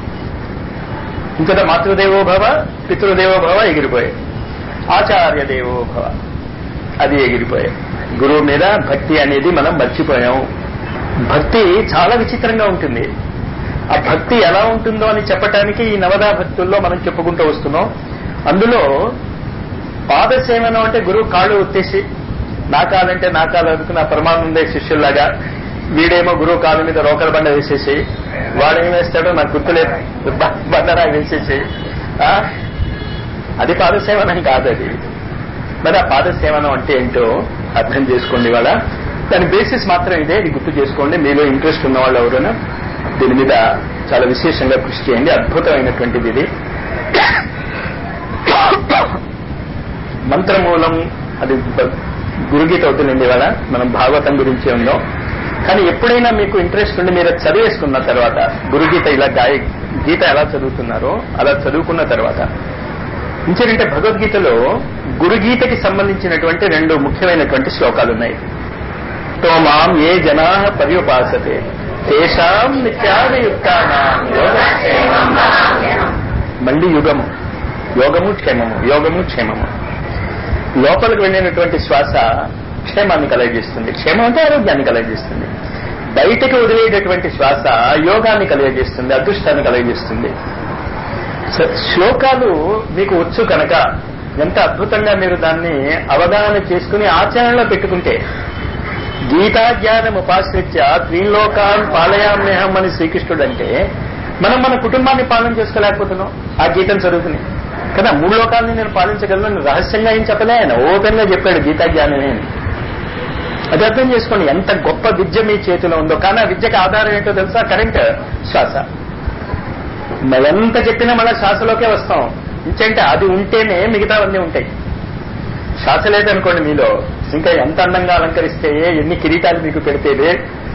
ఇంకట మాతృదేవో భవ పితృదేవో భవ ఎగిరిపోయాయి ఆచార్య దేవో భవ అది ఎగిరిపోయాయి గురువు మీద భక్తి అనేది మనం మర్చిపోయాం భక్తి చాలా విచిత్రంగా ఉంటుంది ఆ భక్తి ఎలా ఉంటుందో అని చెప్పటానికి ఈ నవదా భక్తుల్లో మనం చెప్పుకుంటూ వస్తున్నాం అందులో పాదసేవనం అంటే గురువు కాళ్ళు ఉత్తేసి నా కాలంటే నా కాలు అనుకున్న పరమానందే శిష్యుల్లాగా వీడేమో గురువు కాలు మీద రోకల బండ వేసేసి వాడేం వేస్తాడో నాకు గుర్తులేదు బ- బండరా వేసేసి ఆ? అది పాదసేవనం కాదు అది మరి ఆ పాదసేవనం అంటే ఏంటో అర్థం చేసుకోండి వాళ్ళ దాని బేసిస్ మాత్రం ఇదే ఇది గుర్తు చేసుకోండి మీలో ఇంట్రెస్ట్ ఉన్న వాళ్ళు ఎవరైనా దీని మీద చాలా విశేషంగా కృషి చేయండి అద్భుతమైనటువంటిది ఇది మంత్రమూలం అది బ- గురుగీత అవుతుందండి ఇవాళ మనం భాగవతం గురించి ఉందాం కానీ ఎప్పుడైనా మీకు ఇంట్రెస్ట్ ఉండి మీరు అది చదివేసుకున్న తర్వాత గురుగీత ఇలా గాయ గీత ఎలా చదువుతున్నారో అలా చదువుకున్న తర్వాత ఇంకేంటంటే భగవద్గీతలో గురుగీతకి సంబంధించినటువంటి రెండు ముఖ్యమైనటువంటి శ్లోకాలు ఉన్నాయి తో మాం ఏ జనా పర్యుపాసతే తేషాం నిత్యాదయుక్తానాం యోగక్షేమం మళ్ళీ యుగము యోగము క్షేమము యోగము క్షేమము లోపలికి వెళ్ళినటువంటి శ్వాస క్షేమాన్ని కలగజేస్తుంది క్షేమం అంటే ఆరోగ్యాన్ని కలగజేస్తుంది బయటకు వదిలేటటువంటి శ్వాస యోగాన్ని కలగజేస్తుంది అదృష్టాన్ని కలగజేస్తుంది స- శ్లోకాలు మీకు వచ్చు కనుక ఎంత అద్భుతంగా మీరు దాన్ని అవగాహన చేసుకుని ఆచరణలో పెట్టుకుంటే గీతా జ్ఞానం ఉపాశ్రిత్య త్రీలోకాన్ పాలయామ్యహం అని శ్రీకృష్ణుడు అంటే మనం మన కుటుంబాన్ని పాలన చేసుకోలేకపోతున్నాం ఆ గీతం చదువుకుని కదా మూడు లోకాలని నేను పాలించగలను రహస్యంగా ఏం చెప్పలే ఆయన ఓపెన్ గా చెప్పాడు గీతా జ్ఞానమే అని అది అర్థం చేసుకోండి ఎంత గొప్ప విద్య మీ చేతిలో ఉందో కానీ ఆ విద్యకు ఆధారం ఏంటో తెలుసా కరెంట్ శ్వాస మరి ఎంత చెప్పినా మళ్ళీ శ్వాసలోకే వస్తాం ఇంకంటే అది ఉంటేనే మిగతావన్నీ ఉంటాయి శ్వాస లేదనుకోండి మీలో ఇంకా ఎంత అందంగా అలంకరిస్తే ఎన్ని కిరీటాలు మీకు పెడితేదే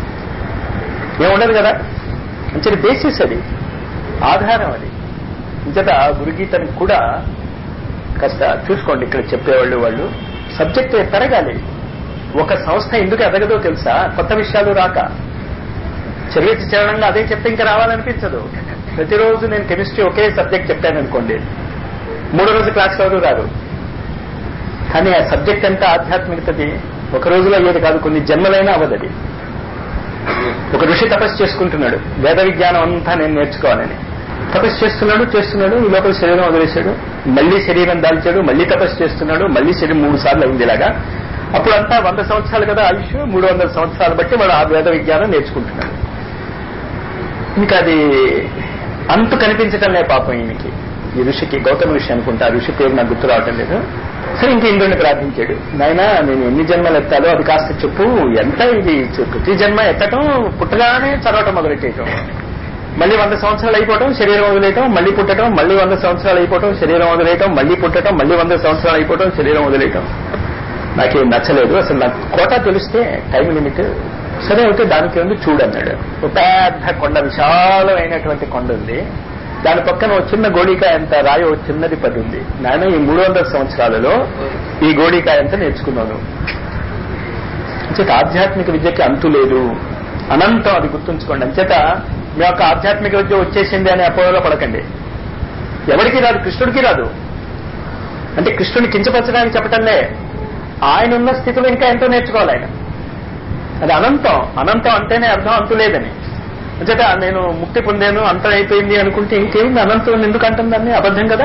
ఏముండదు కదా మంచి బేసిస్ అది ఆధారం అది ఇంకట గురుగీతని కూడా కాస్త చూసుకోండి ఇక్కడ చెప్పేవాళ్ళు వాళ్ళు సబ్జెక్ట్ పెరగాలి ఒక సంస్థ ఎందుకు ఎదగదో తెలుసా కొత్త విషయాలు రాక చర్య చరణంగా అదే చెప్తే ఇంకా రావాలనిపించదు ప్రతిరోజు నేను కెమిస్ట్రీ ఒకే సబ్జెక్ట్ చెప్పాను అనుకోండి మూడో రోజు క్లాస్ ఎవరు రాదు కానీ ఆ సబ్జెక్ట్ అంతా ఆధ్యాత్మికతది ఒక రోజులో అయ్యేది కాదు కొన్ని జన్మలైనా అవ్వదది ఒక ఋషి తపస్సు చేసుకుంటున్నాడు వేద విజ్ఞానం అంతా నేను నేర్చుకోవాలని తపస్సు చేస్తున్నాడు చేస్తున్నాడు ఈ లోపల శరీరం వదిలేశాడు మళ్ళీ శరీరం దాల్చాడు మళ్ళీ తపస్సు చేస్తున్నాడు మళ్ళీ శరీరం మూడు సార్లు అయింది ఇలాగా అప్పుడంతా వంద సంవత్సరాలు కదా ఆయుష్ మూడు వందల సంవత్సరాలు బట్టి వాడు ఆ వేద విజ్ఞానం నేర్చుకుంటున్నాడు ఇంకా అది అంతు కనిపించటంలే పాపం ఈయనకి ఈ ఋషికి గౌతమ ఋషి అనుకుంటా ఆ ఋషి పేరు నాకు గుర్తు రావటం లేదు సరే ఇంక ఇంద్రుడిని ప్రార్థించాడు నాయన నేను ఎన్ని జన్మలు ఎత్తాలో అది కాస్త చెప్పు ఎంత ఇది ప్రతి జన్మ ఎత్తటం పుట్టగానే చదవటం మొదలెట్టేయటం మళ్ళీ వంద సంవత్సరాలు అయిపోవటం శరీరం వదిలేయటం మళ్ళీ పుట్టడం మళ్ళీ వంద సంవత్సరాలు అయిపోవటం శరీరం వదిలేయటం మళ్ళీ పుట్టడం మళ్ళీ వంద సంవత్సరాలు అయిపోవటం శరీరం వదిలేయటం నాకేం నచ్చలేదు అసలు నాకు కోట తెలిస్తే టైం లిమిట్ సరే అయితే దానికి ఉంది చూడన్నాడు ఒక పెద్ద కొండ విశాలమైనటువంటి కొండ ఉంది దాని పక్కన ఒక చిన్న గోడికాయ అంత రాయి ఒక చిన్నది పడి ఉంది నాయన ఈ మూడు వందల సంవత్సరాలలో ఈ గోడికాయ అంతా నేర్చుకున్నాను అంచేత ఆధ్యాత్మిక విద్యకి అంతు లేదు అనంతం అది గుర్తుంచుకోండి అంచేత మీ యొక్క ఆధ్యాత్మిక విద్య వచ్చేసింది అనే అపోహలో పడకండి ఎవరికి రాదు కృష్ణుడికి రాదు అంటే కృష్ణుని కించపరచడానికి చెప్పటంలే ఆయన ఉన్న స్థితిలో ఇంకా ఎంతో నేర్చుకోవాలి ఆయన అది అనంతం అనంతం అంటేనే అర్థం అంతు లేదని అంచేత నేను ముక్తి పొందాను అంతం అయిపోయింది అనుకుంటే ఇంకేంది అనంతం ఎందుకు అంటుందని అబద్ధం కదా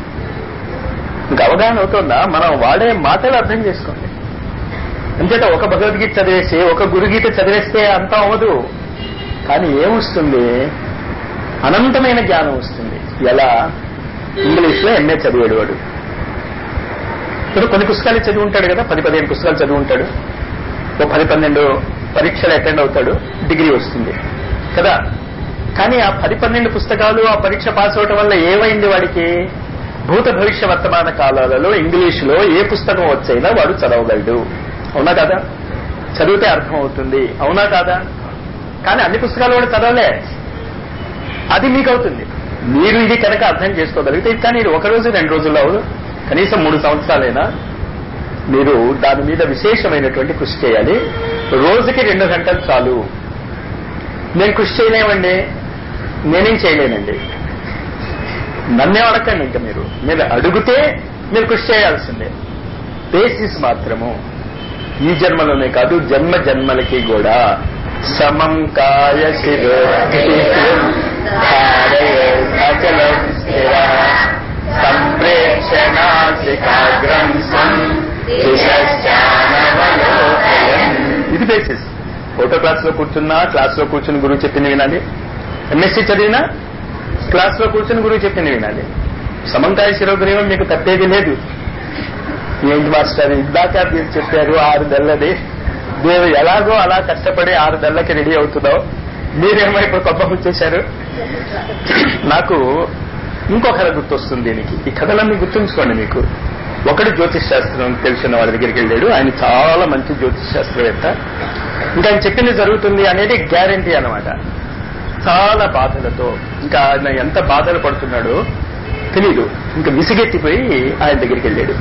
ఇంకా అవగాహన అవుతుందా మనం వాడే మాటలు అర్థం చేసుకోండి అంచేత ఒక భగవద్గీత చదివేసి ఒక గురుగీత చదివేస్తే అంతం అవ్వదు కానీ ఏమొస్తుంది అనంతమైన జ్ఞానం వస్తుంది ఎలా ఇంగ్లీష్ లో ఎంఏ చదివాడు వాడు ఇప్పుడు కొన్ని పుస్తకాలు చదివి ఉంటాడు కదా పది పదిహేను పుస్తకాలు చదివి ఉంటాడు ఓ పది పన్నెండు పరీక్షలు అటెండ్ అవుతాడు డిగ్రీ వస్తుంది కదా కానీ ఆ పది పన్నెండు పుస్తకాలు ఆ పరీక్ష పాస్ అవటం వల్ల ఏమైంది వాడికి భూత భవిష్య వర్తమాన కాలాలలో ఇంగ్లీషులో ఏ పుస్తకం వచ్చైనా వాడు చదవగలడు అవునా కాదా చదివితే అర్థం అవుతుంది అవునా కాదా కానీ అన్ని పుస్తకాలు వాడు చదవలే అది మీకు అవుతుంది మీరు ఇది కనుక అర్థం చేసుకోగలిగితే కానీ ఇది ఒక రోజు రెండు రోజుల్లో అవదు కనీసం మూడు సంవత్సరాలైనా మీరు దాని మీద విశేషమైనటువంటి కృషి చేయాలి రోజుకి రెండు గంటలు చాలు నేను కృషి చేయలేమండి నేనేం చేయలేనండి నన్నే అడగండి ఇంకా మీరు మీరు అడిగితే మీరు కృషి చేయాల్సిందే బేసిస్ మాత్రము ఈ జన్మలోనే కాదు జన్మ జన్మలకి కూడా సమం కాయ శిరో అచలం స్థిర సంప్రేక్షణాసికాగ్రం సం ఇది బేసిస్ ఫోటో క్లాస్ లో కూర్చున్నా క్లాస్ లో కూర్చుని గురువు చెప్పింది వినాలి ఎంఎస్సీ చదివినా క్లాస్ లో కూర్చుని గురువు చెప్పింది వినాలి సమంకాయ శిరోగ్రీవం మీకు తప్పేది లేదు ఏంటి మాస్టర్ ఇందాక మీరు చెప్పారు ఆరు నెలలది మీరు ఎలాగో అలా కష్టపడి ఆరు నెలలకి రెడీ అవుతున్నావు మీరేమో ఇప్పుడు కొబ్బ వచ్చేశారు నాకు ఇంకొకరు గుర్తొస్తుంది దీనికి ఈ కథలన్నీ గుర్తుంచుకోండి మీకు ఒకడు జ్యోతిష్ శాస్త్రం తెలిసిన వాళ్ళ దగ్గరికి వెళ్ళాడు ఆయన చాలా మంచి జ్యోతిష్ శాస్త్రవేత్త ఇంకా ఆయన చెప్పింది జరుగుతుంది అనేది గ్యారంటీ అనమాట చాలా బాధలతో ఇంకా ఆయన ఎంత బాధలు పడుతున్నాడో తెలీదు ఇంకా విసిగెత్తిపోయి ఆయన దగ్గరికి వెళ్ళాడు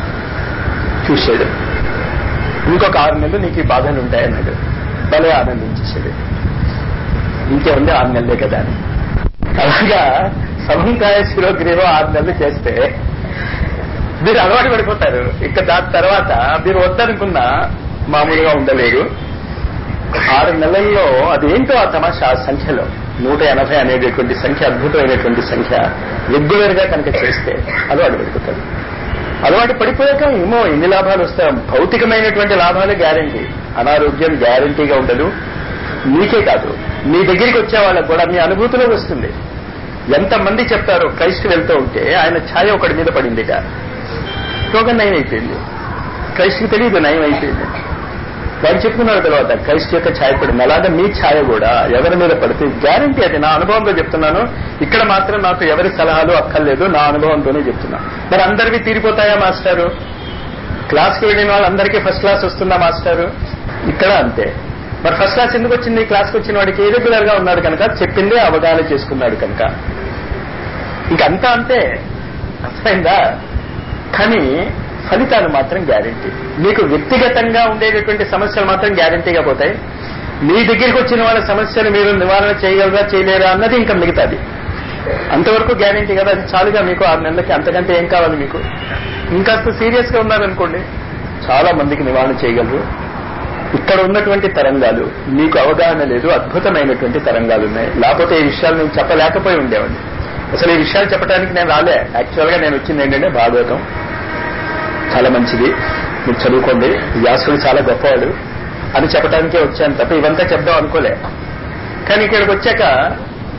చూశాడు ఇంకొక ఆరు నెలలు నీకు ఈ బాధలు ఉంటాయన్నాడు భలే ఆనందించేశాడు ఇంకేముంది ఆరు నెలలే కదా అని అలాగా సమంకాయ శిరోగ్రీవం ఆరు నెలలు చేస్తే మీరు అలవాటు పడిపోతారు ఇక దాని తర్వాత మీరు వద్దనుకున్నా మామూలుగా ఉండలేరు ఆరు నెలల్లో అదేంటో ఆ తమాషా ఆ సంఖ్యలో నూట ఎనభై అనేటటువంటి సంఖ్య అద్భుతమైనటువంటి సంఖ్య రెగ్యులర్ గా కనుక చేస్తే అలవాటు పడిపోతారు అలవాటు పడిపోయాక ఏమో ఎన్ని లాభాలు వస్తాయి భౌతికమైనటువంటి లాభాలు గ్యారంటీ అనారోగ్యం గ్యారంటీగా ఉండదు మీకే కాదు మీ దగ్గరికి వచ్చే వాళ్ళకు కూడా మీ అనుభూతిలో వస్తుంది ఎంతమంది చెప్తారో క్రైస్ట్ వెళ్తూ ఉంటే ఆయన ఛాయ ఒకటి మీద పడిందిట రోగం నయం అయిపోయింది క్రైస్ట్కి తెలియదు నయం అయిపోయింది వాడు చెప్పుకున్నారు తర్వాత క్రైస్ట్ యొక్క ఛాయ పడింది అలాగే మీ ఛాయ కూడా ఎవరి మీద పడితే గ్యారంటీ అది నా అనుభవంలో చెప్తున్నాను ఇక్కడ మాత్రం నాకు ఎవరి సలహాలు అక్కర్లేదు నా అనుభవంతోనే చెప్తున్నా మరి అందరివి తీరిపోతాయా మాస్టారు క్లాస్కి వెళ్ళిన వాళ్ళందరికీ ఫస్ట్ క్లాస్ వస్తుందా మాస్టారు ఇక్కడ అంతే మరి ఫస్ట్ క్లాస్ ఎందుకు వచ్చింది క్లాస్కి వచ్చిన వాడికి రెగ్యులర్ గా ఉన్నాడు కనుక చెప్పిందే అవగాహన చేసుకున్నాడు కనుక ఇంకంతా అంతే అర్థమైందా కానీ ఫలితాలు మాత్రం గ్యారంటీ మీకు వ్యక్తిగతంగా ఉండేటటువంటి సమస్యలు మాత్రం గ్యారంటీగా పోతాయి మీ దగ్గరికి వచ్చిన వాళ్ళ సమస్యలు మీరు నివారణ చేయగలరా చేయలేరా అన్నది ఇంకా మిగతాది అంతవరకు గ్యారంటీ కదా అది చాలుగా మీకు ఆరు నెలలకి అంతకంటే ఏం కావాలి మీకు ఇంకాస్త సీరియస్ గా ఉన్నారనుకోండి చాలా మందికి నివారణ చేయగలరు ఇక్కడ ఉన్నటువంటి తరంగాలు మీకు అవగాహన లేదు అద్భుతమైనటువంటి తరంగాలు ఉన్నాయి లేకపోతే ఈ విషయాలు నేను చెప్పలేకపోయి ఉండేవాడిని అసలు ఈ విషయాలు చెప్పడానికి నేను రాలే యాక్చువల్ గా నేను వచ్చింది ఏంటంటే భాగవతం చాలా మంచిది మీరు చదువుకోండి వ్యాసుడు చాలా గొప్పవాడు అని చెప్పడానికే వచ్చాను తప్ప ఇవంతా చెప్దాం అనుకోలే కానీ ఇక్కడికి వచ్చాక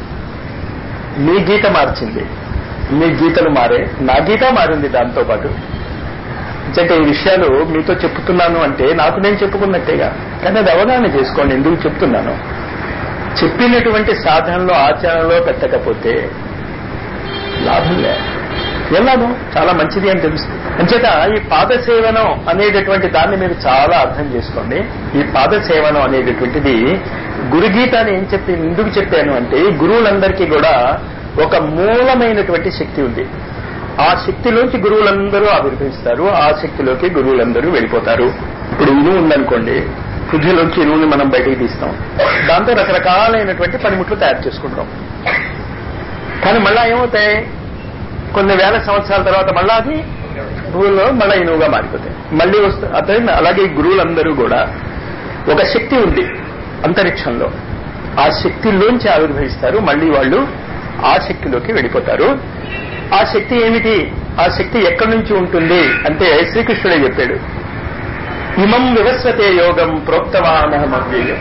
మీ గీత మార్చింది మీ గీతలు మారే నా గీత మారింది దాంతో పాటు అంటే ఈ విషయాలు మీతో చెప్తున్నాను అంటే నాకు నేను చెప్పుకున్నట్టేగా కానీ అది అవగాహన చేసుకోండి ఎందుకు చెప్తున్నాను చెప్పినటువంటి సాధనలో ఆచరణలో పెట్టకపోతే లాభం లేదు ఏం లాభం చాలా మంచిది అని తెలుస్తుంది అంచేత ఈ పాద సేవనం అనేటటువంటి దాన్ని మీరు చాలా అర్థం చేసుకోండి ఈ పాద సేవనం అనేటటువంటిది గురుగీతాన్ని ఏం చెప్పి ఎందుకు చెప్పాను అంటే ఈ గురువులందరికీ కూడా ఒక మూలమైనటువంటి శక్తి ఉంది ఆ శక్తిలోంచి గురువులందరూ ఆవిర్భవిస్తారు ఆ శక్తిలోకి గురువులందరూ వెళ్ళిపోతారు ఇప్పుడు ఇనుము ఉందనుకోండి పృథ్వీలోంచి ఇనువుని మనం బయటికి తీస్తాం దాంతో రకరకాలైనటువంటి పనిముట్లు తయారు చేసుకుంటాం కానీ మళ్ళా ఏమవుతాయి కొన్ని వేల సంవత్సరాల తర్వాత మళ్ళా అది భూమిలో మళ్ళా ఇనువుగా మారిపోతాయి మళ్ళీ వస్తే అర్థమైంది అలాగే ఈ గురువులందరూ కూడా ఒక శక్తి ఉంది అంతరిక్షంలో ఆ శక్తిలోంచి ఆవిర్భవిస్తారు మళ్ళీ వాళ్ళు ఆ శక్తిలోకి వెళ్ళిపోతారు ఆ శక్తి ఏమిటి ఆ శక్తి ఎక్కడి నుంచి ఉంటుంది అంటే శ్రీకృష్ణుడే చెప్పాడు ఇమం వివస్వతే యోగం ప్రోక్తవానహమవ్యయం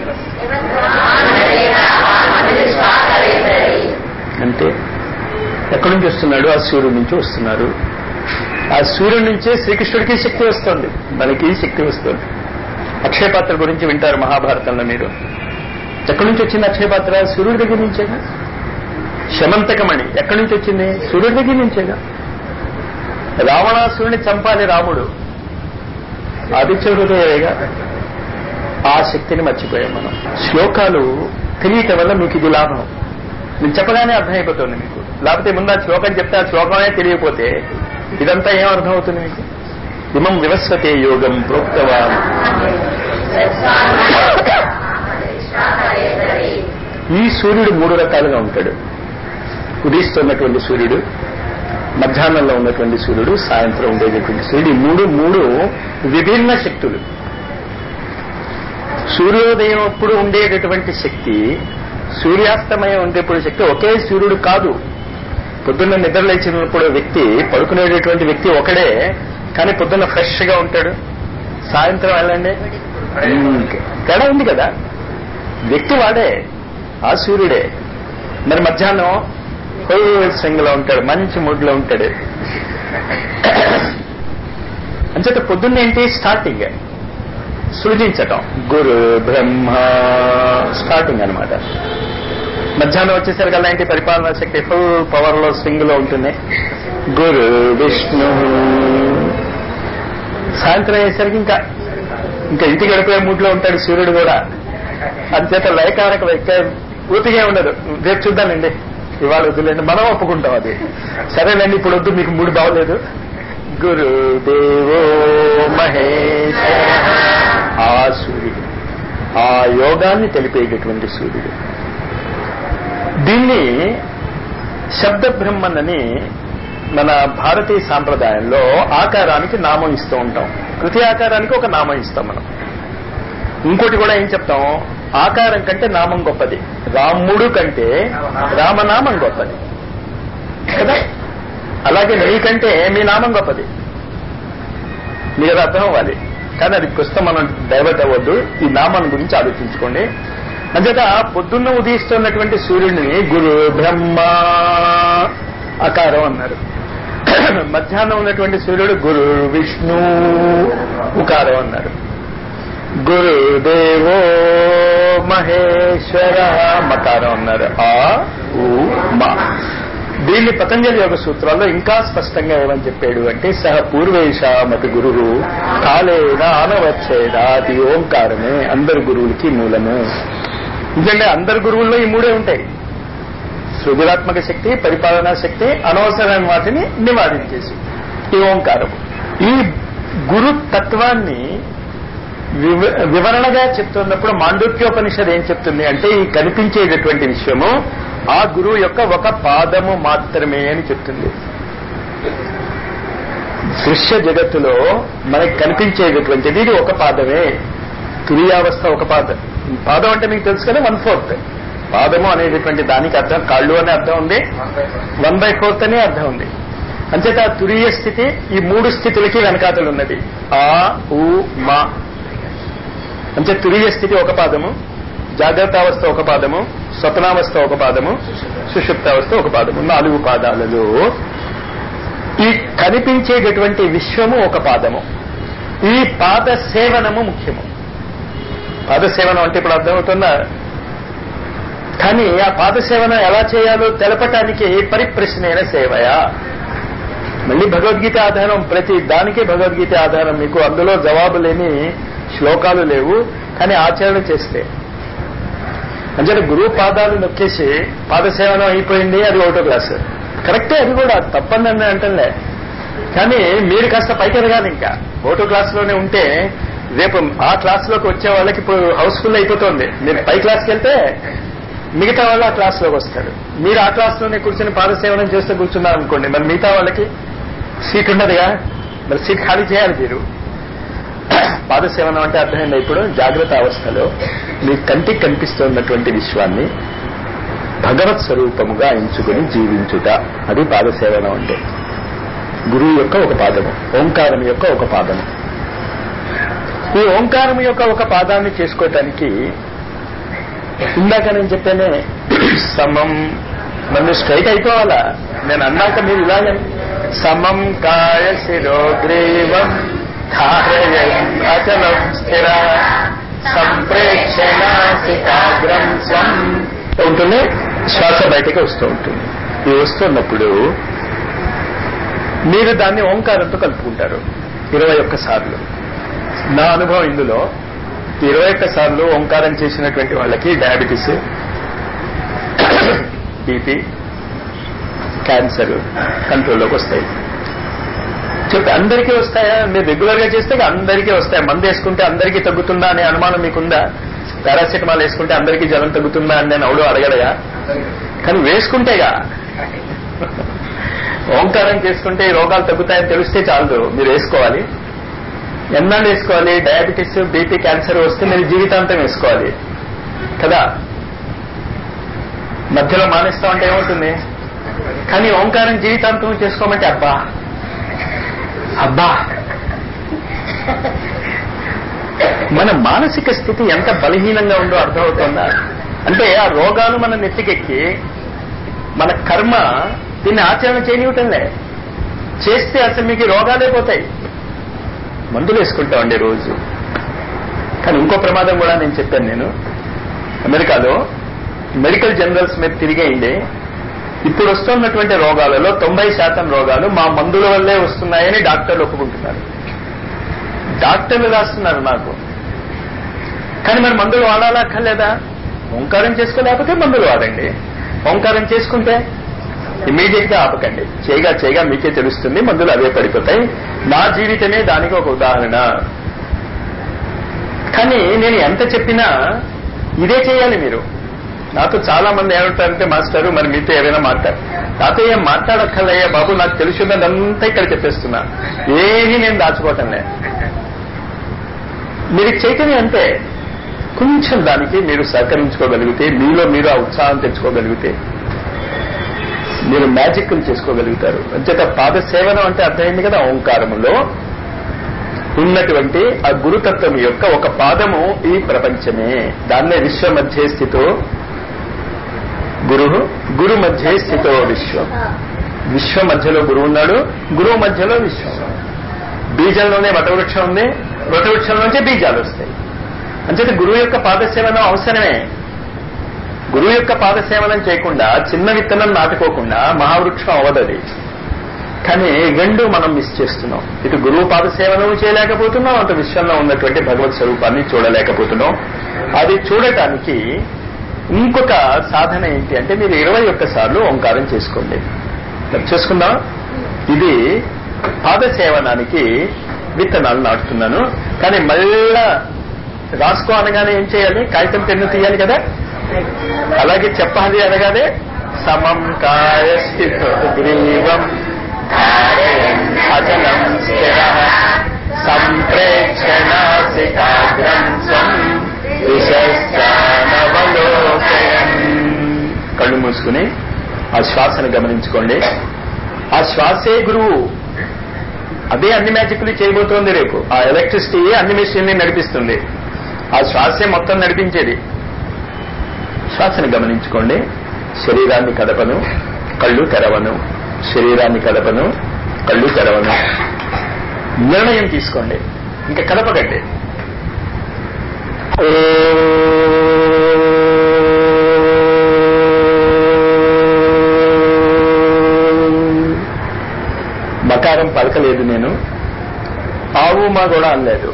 అంటే ఎక్కడి నుంచి వస్తున్నాడు ఆ సూర్యుడి నుంచి వస్తున్నారు ఆ సూర్యుడి నుంచే శ్రీకృష్ణుడికి శక్తి వస్తుంది మనకి శక్తి వస్తుంది అక్షయపాత్ర గురించి వింటారు మహాభారతంలో మీరు ఎక్కడి నుంచి వచ్చింది అక్షయపాత్ర సూర్యుడి దగ్గర నుంచేగా శమంతకమణి ఎక్కడి నుంచి వచ్చింది సూర్యుడి దగ్గర నుంచేగా రావణాసురుని చంపాలి రాముడు ఆదిత్య హృదయేగా ఆ శక్తిని మర్చిపోయాం మనం శ్లోకాలు తెలియటం వల్ల మీకు ఇది లాభం నేను చెప్పగానే అర్థమైపోతుంది మీకు లేకపోతే ముందు ఆ శ్లోకం చెప్తే ఆ శ్లోకమే తెలియకపోతే ఇదంతా ఏం అర్థం అవుతుంది మీకు ఇమం వివస్వతే యోగం ప్రోక్తవా ఈ సూర్యుడు మూడు రకాలుగా ఉంటాడు ఉదయిస్తున్నటువంటి సూర్యుడు మధ్యాహ్నంలో ఉన్నటువంటి సూర్యుడు సాయంత్రం ఉండేటటువంటి సూర్యుడు ఈ మూడు మూడు విభిన్న శక్తులు సూర్యోదయం అప్పుడు ఉండేటటువంటి శక్తి సూర్యాస్తమయం ఉండేప్పుడు శక్తి ఒకే సూర్యుడు కాదు పొద్దున్న నిద్ర లేచినప్పుడు వ్యక్తి పడుకునేటటువంటి వ్యక్తి ఒకడే కానీ పొద్దున్న ఫ్రెష్ గా ఉంటాడు సాయంత్రం వెళ్ళండి తేడా ఉంది కదా వ్యక్తి వాడే ఆ సూర్యుడే మరి మధ్యాహ్నం ఫుల్ స్వింగ్ లో ఉంటాడు మంచి మూడ్ లో ఉంటాడు అంచేత పొద్దున్న ఏంటి స్టార్టింగ్ సృజించటం గురు బ్రహ్మ స్టార్టింగ్ అనమాట మధ్యాహ్నం వచ్చేసరికి ఏంటి పరిపాలనా శక్తి ఫుల్ పవర్ లో స్వింగ్ లో ఉంటుంది గురు విష్ణు సాయంత్రం అయ్యేసరికి ఇంకా ఇంకా ఇంటికి గడిపోయే మూడ్ లో ఉంటాడు సూర్యుడు కూడా అంచేత లయకారక వ్యక్తి పూర్తిగా ఉండదు రేపు చూద్దామండి ఇవాళ వద్దులేండి మనం ఒప్పుకుంటాం అది సరేనండి ఇప్పుడు వద్దు మీకు మూడు బాగలేదు గురుదేవో మహేశ ఆ సూర్యుడు ఆ యోగాన్ని తెలిపేటటువంటి సూర్యుడు దీన్ని శబ్ద బ్రహ్మన్ అని మన భారతీయ సాంప్రదాయంలో ఆకారానికి నామం ఇస్తూ ఉంటాం ప్రతి ఆకారానికి ఒక నామం ఇస్తాం మనం ఇంకోటి కూడా ఏం చెప్తాం ఆకారం కంటే నామం గొప్పది రాముడు కంటే రామనామం గొప్పది కదా అలాగే నీకంటే మీ నామం గొప్పది మీరు అర్థం అవ్వాలి కానీ అది ప్రస్తుతం మనం డైవర్ట్ అవ్వద్దు ఈ నామాన్ని గురించి ఆలోచించుకోండి అంచేత పొద్దున్న ఉదయిస్తున్నటువంటి సూర్యుడిని గురు బ్రహ్మ అకారం అన్నారు మధ్యాహ్నం ఉన్నటువంటి సూర్యుడు గురు విష్ణు ఉకారం అన్నారు గురుదేవో మహేశ్వర మకారం అన్నారు ఆ ఉ మా దీన్ని పతంజలి యోగ సూత్రాల్లో ఇంకా స్పష్టంగా ఏమని చెప్పాడు అంటే సహ పూర్వేశామతి గురు కాలేన ఆనవచ్చేద అది ఓంకారమే అందరు గురువులకి మూలము ఎందుకంటే అందరు గురువుల్లో ఈ మూడే ఉంటాయి సృజనాత్మక శక్తి పరిపాలనా శక్తి అనవసరమైన వాటిని నివారించేసి ఈ ఓంకారం ఈ గురు తత్వాన్ని వివ- వివరణగా చెప్తున్నప్పుడు మాండూక్యోపనిషద్ ఏం చెప్తుంది అంటే ఈ కనిపించేటటువంటి విషయము ఆ గురువు యొక్క ఒక పాదము మాత్రమే అని చెప్తుంది దృశ్య జగత్తులో మనకి కనిపించేటటువంటిది ఇది ఒక పాదమే తురియావస్థ ఒక పాదం పాదం అంటే మీకు తెలుసు కదా వన్ ఫోర్త్ పాదము అనేటటువంటి దానికి అర్థం కాళ్ళు అనే అర్థం ఉంది వన్ బై ఫోర్త్ అనే అర్థం ఉంది అంచేత ఆ తురియ స్థితి ఈ మూడు స్థితులకి వెనకాతలు ఉన్నది ఆ ఉ మా అంటే తురియ స్థితి ఒక పాదము జాగ్రత్త అవస్థ ఒక పాదము స్వప్నావస్థ ఒక పాదము సుషుప్తావస్థ ఒక పాదము నాలుగు పాదాలలో ఈ కనిపించేటటువంటి విశ్వము ఒక పాదము ఈ పాద సేవనము ముఖ్యము పాద సేవనం అంటే ఇప్పుడు అర్థమవుతుందా కానీ ఆ పాద సేవనం ఎలా చేయాలో తెలపటానికి పరిప్రశ్నైన సేవయా మళ్ళీ భగవద్గీత ఆధారం ప్రతి దానికి భగవద్గీత ఆధారం మీకు అందులో జవాబు లేని శ్లోకాలు లేవు కానీ ఆచరణ చేస్తే అంటే గురువు పాదాలు నొక్కేసి పాదసేవనం అయిపోయింది అది ఒకటో క్లాస్ కరెక్టే అది కూడా తప్పని నేను అంటలే కానీ మీరు కాస్త పైకి ఎదగాలి ఇంకా ఒకటో క్లాస్లోనే ఉంటే రేపు ఆ క్లాస్లోకి వచ్చే వాళ్ళకి ఇప్పుడు హౌస్ఫుల్ అయిపోతుంది మీరు పై క్లాస్కి వెళ్తే మిగతా వాళ్ళు ఆ క్లాస్లోకి వస్తారు మీరు ఆ క్లాస్లోనే కూర్చొని పాదసేవనం చేస్తే కూర్చున్నారు అనుకోండి మరి మిగతా వాళ్ళకి సీట్ ఉండదుగా మరి సీట్ ఖాళీ చేయాలి మీరు పాదసేవనం అంటే అర్థమైంది ఇప్పుడు జాగ్రత్త అవస్థలో మీ కంటికి కనిపిస్తున్నటువంటి విశ్వాన్ని భగవత్ స్వరూపముగా ఎంచుకుని జీవించుట అది పాదసేవనం అంటే గురువు యొక్క ఒక పాదము ఓంకారం యొక్క ఒక పాదము ఈ ఓంకారం యొక్క ఒక పాదాన్ని చేసుకోవటానికి ఇందాక నేను చెప్పానే సమం నన్ను స్ట్రైట్ అయిపోవాలా నేను అన్నాక మీరు ఇలాగే సమం కాయ శిరోగ్రీవం అచలం స్థిర సంప్రేక్షణాసికాగ్రం స్వం ఉంటుంది శ్వాస బయటకు వస్తూ ఉంటుంది ఇది వస్తున్నప్పుడు మీరు దాన్ని ఓంకారంతో కలుపుకుంటారు ఇరవై ఒక్క సార్లు నా అనుభవం ఇందులో ఇరవై ఒక్క సార్లు ఓంకారం చేసినటువంటి వాళ్ళకి డయాబెటీస్ బీపీ క్యాన్సర్ కంట్రోల్లోకి వస్తాయి చెప్పి అందరికీ వస్తాయా మీరు రెగ్యులర్ గా చేస్తే అందరికీ వస్తాయి మందు వేసుకుంటే అందరికీ తగ్గుతుందా అనే అనుమానం మీకుందా పారాసిటమాల్ వేసుకుంటే అందరికీ జ్వరం తగ్గుతుందా అని నేను అవుడు అడగడగా కానీ వేసుకుంటేగా ఓంకారం చేసుకుంటే ఈ రోగాలు తగ్గుతాయని తెలిస్తే చాలదు మీరు వేసుకోవాలి ఎన్నాళ్ళు వేసుకోవాలి డయాబెటీస్ బీపీ క్యాన్సర్ వస్తే మీరు జీవితాంతం వేసుకోవాలి కదా మధ్యలో మానేస్తామంటే ఏమవుతుంది కానీ ఓంకారం జీవితాంతం చేసుకోమంటే అబ్బా అబ్బా మన మానసిక స్థితి ఎంత బలహీనంగా ఉందో అర్థమవుతుందా అంటే ఆ రోగాలు మన నెత్తికెక్కి మన కర్మ దీన్ని ఆచరణ చేయనివ్వటంలే చేస్తే అసలు మీకు రోగాలే పోతాయి మందులు వేసుకుంటామండి రోజు కానీ ఇంకో ప్రమాదం కూడా నేను చెప్పాను నేను అమెరికాలో మెడికల్ జనరల్స్ మీద తిరిగేయండి ఇప్పుడు వస్తున్నటువంటి రోగాలలో తొంభై శాతం రోగాలు మా మందుల వల్లే వస్తున్నాయని డాక్టర్లు ఒప్పుకుంటున్నారు డాక్టర్లు రాస్తున్నారు నాకు కానీ మరి మందులు వాడాలక్కర్లేదా ఓంకారం చేసుకోలేకపోతే మందులు వాడండి ఓంకారం చేసుకుంటే ఇమీడియట్ గా ఆపకండి చేయగా చేయగా మీకే తెలుస్తుంది మందులు అవే పడిపోతాయి నా జీవితమే దానికి ఒక ఉదాహరణ కానీ నేను ఎంత చెప్పినా ఇదే చేయాలి మీరు నాతో చాలా మంది ఏమంటారంటే మాస్టారు మరి మీతో ఏమైనా మాట్లాడు నాతో ఏం మాట్లాడక్కర్లయ్యా బాబు నాకు తెలుసున్నదంతా ఇక్కడ చెప్పేస్తున్నా ఏమీ నేను దాచుకోవటంలే మీరు చైతన్యం అంటే కొంచెం దానికి మీరు సహకరించుకోగలిగితే మీలో మీరు ఆ ఉత్సాహం తెచ్చుకోగలిగితే మీరు మ్యాజిక్లు చేసుకోగలుగుతారు అంచేత పాద సేవనం అంటే అర్థమైంది కదా ఓంకారములో ఉన్నటువంటి ఆ గురుతత్వం యొక్క ఒక పాదము ఈ ప్రపంచమే దాన్నే విశ్వ మధ్య స్థితో గురు గురు మధ్య స్థితో విశ్వం విశ్వ మధ్యలో గురువు ఉన్నాడు గురువు మధ్యలో విశ్వం బీజంలోనే వటవృక్షం ఉంది వటవృక్షం నుంచే బీజాలు వస్తాయి అంచేత గురువు యొక్క పాదసేవనం అవసరమే గురువు యొక్క పాదసేవనం చేయకుండా చిన్న విత్తనం నాటుకోకుండా మహావృక్షం అవదది కానీ రెండు మనం మిస్ చేస్తున్నాం ఇటు గురువు పాదసేవనం చేయలేకపోతున్నాం అటు విశ్వంలో ఉన్నటువంటి భగవత్ స్వరూపాన్ని చూడలేకపోతున్నాం అది చూడటానికి ఇంకొక సాధన ఏంటి అంటే మీరు ఇరవై ఒక్క సార్లు ఓంకారం చేసుకోండి చేసుకుందాం ఇది పాదసేవనానికి విత్తనాలు నాటుతున్నాను కానీ మళ్ళా రాసుకో అనగానే ఏం చేయాలి కాగితం పెన్ను తీయాలి కదా అలాగే చెప్పాలి అనగానే సమం కాయ గ్రీవం అచలం స్థిర సంప్రేక్షణాసికాగ్రం స్వం విశస్యానవలోకయం కళ్ళు మూసుకుని ఆ శ్వాసను గమనించుకోండి ఆ శ్వాసే గురువు అదే అన్ని మ్యాజిక్లు చేయబోతోంది రేపు ఆ ఎలక్ట్రిసిటీ అన్ని మెషిన్ని నడిపిస్తుంది ఆ శ్వాసే మొత్తం నడిపించేది శ్వాసని గమనించుకోండి శరీరాన్ని కదపను కళ్ళు తెరవను శరీరాన్ని కదపను కళ్ళు తెరవను నిర్ణయం తీసుకోండి ఇంకా కదపకండి మకారం పలకలేదు నేను ఆవు మా కూడా అనలేదు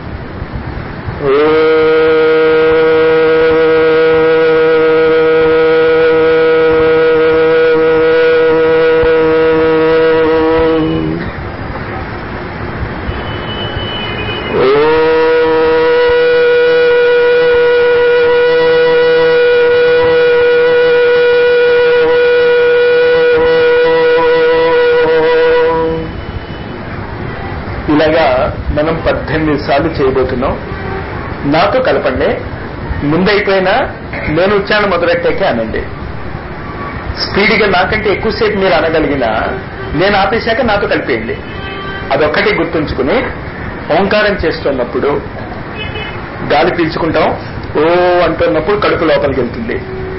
ఇలాగా మనం పద్దెనిమిది సార్లు చేయబోతున్నాం నాతో కలపండి ముందైపోయినా నేను ఉచ్చారణ మొదలెట్టాకే అనండి స్పీడ్గా నాకంటే ఎక్కువసేపు మీరు అనగలిగినా నేను ఆపేశాక నాతో కలిపేయండి అదొక్కటి గుర్తుంచుకుని ఓంకారం చేస్తున్నప్పుడు గాలి పీల్చుకుంటాం ఓ అంటున్నప్పుడు కడుపు లోపలికి వెళ్తుంది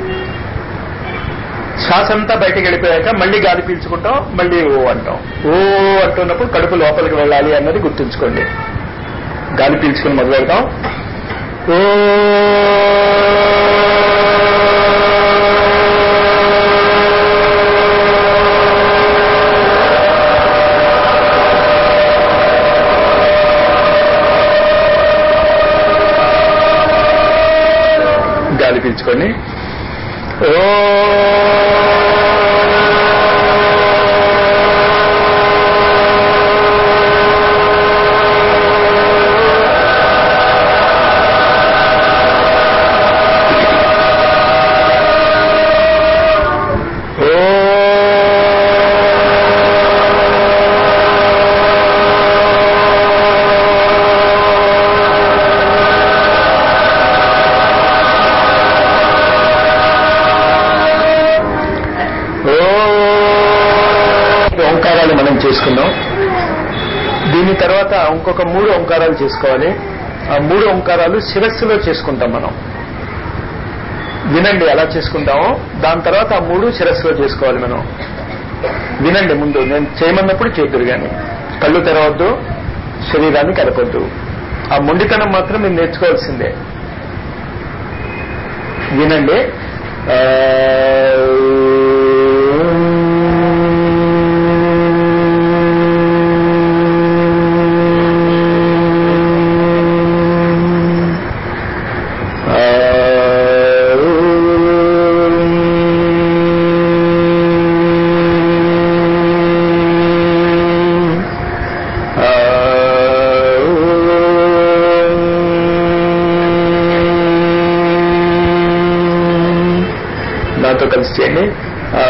శ్వాస అంతా బయటకు వెళ్ళిపోయాక మళ్ళీ గాలి పీల్చుకుంటాం మళ్ళీ ఓ అంటాం ఓ అంటున్నప్పుడు కడుపు లోపలికి వెళ్ళాలి అన్నది గుర్తుంచుకోండి గాలి పీల్చుకుని మొదలు పెడతాం ఓ గాలి పీల్చుకొని ఓ ఓంకారాలు మనం చేసుకున్నాం దీని తర్వాత ఇంకొక మూడు ఓంకారాలు చేసుకోవాలి ఆ మూడు ఓంకారాలు శిరస్సులో చేసుకుంటాం మనం వినండి ఎలా చేసుకుంటామో దాని తర్వాత ఆ మూడు శిరస్సులో చేసుకోవాలి మనం వినండి ముందు నేను చేయమన్నప్పుడు చేతురు కానీ కళ్ళు తెరవద్దు శరీరాన్ని కలపొద్దు ఆ మొండితనం మాత్రం మీరు నేర్చుకోవాల్సిందే వినండి ఆ, నాతో కలిసి చేయండి ఆ,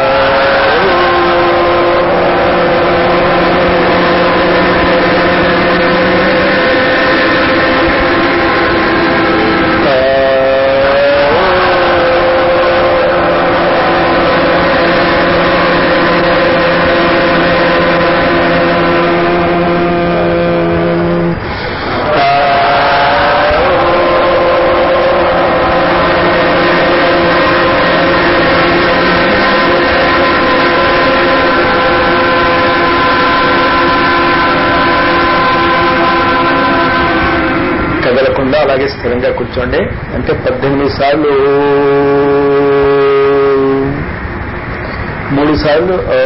కదలకుండా అలాగే స్థిరంగా కూర్చోండి అంటే పద్దెనిమిది సార్లు మూడు సార్లు ఆ,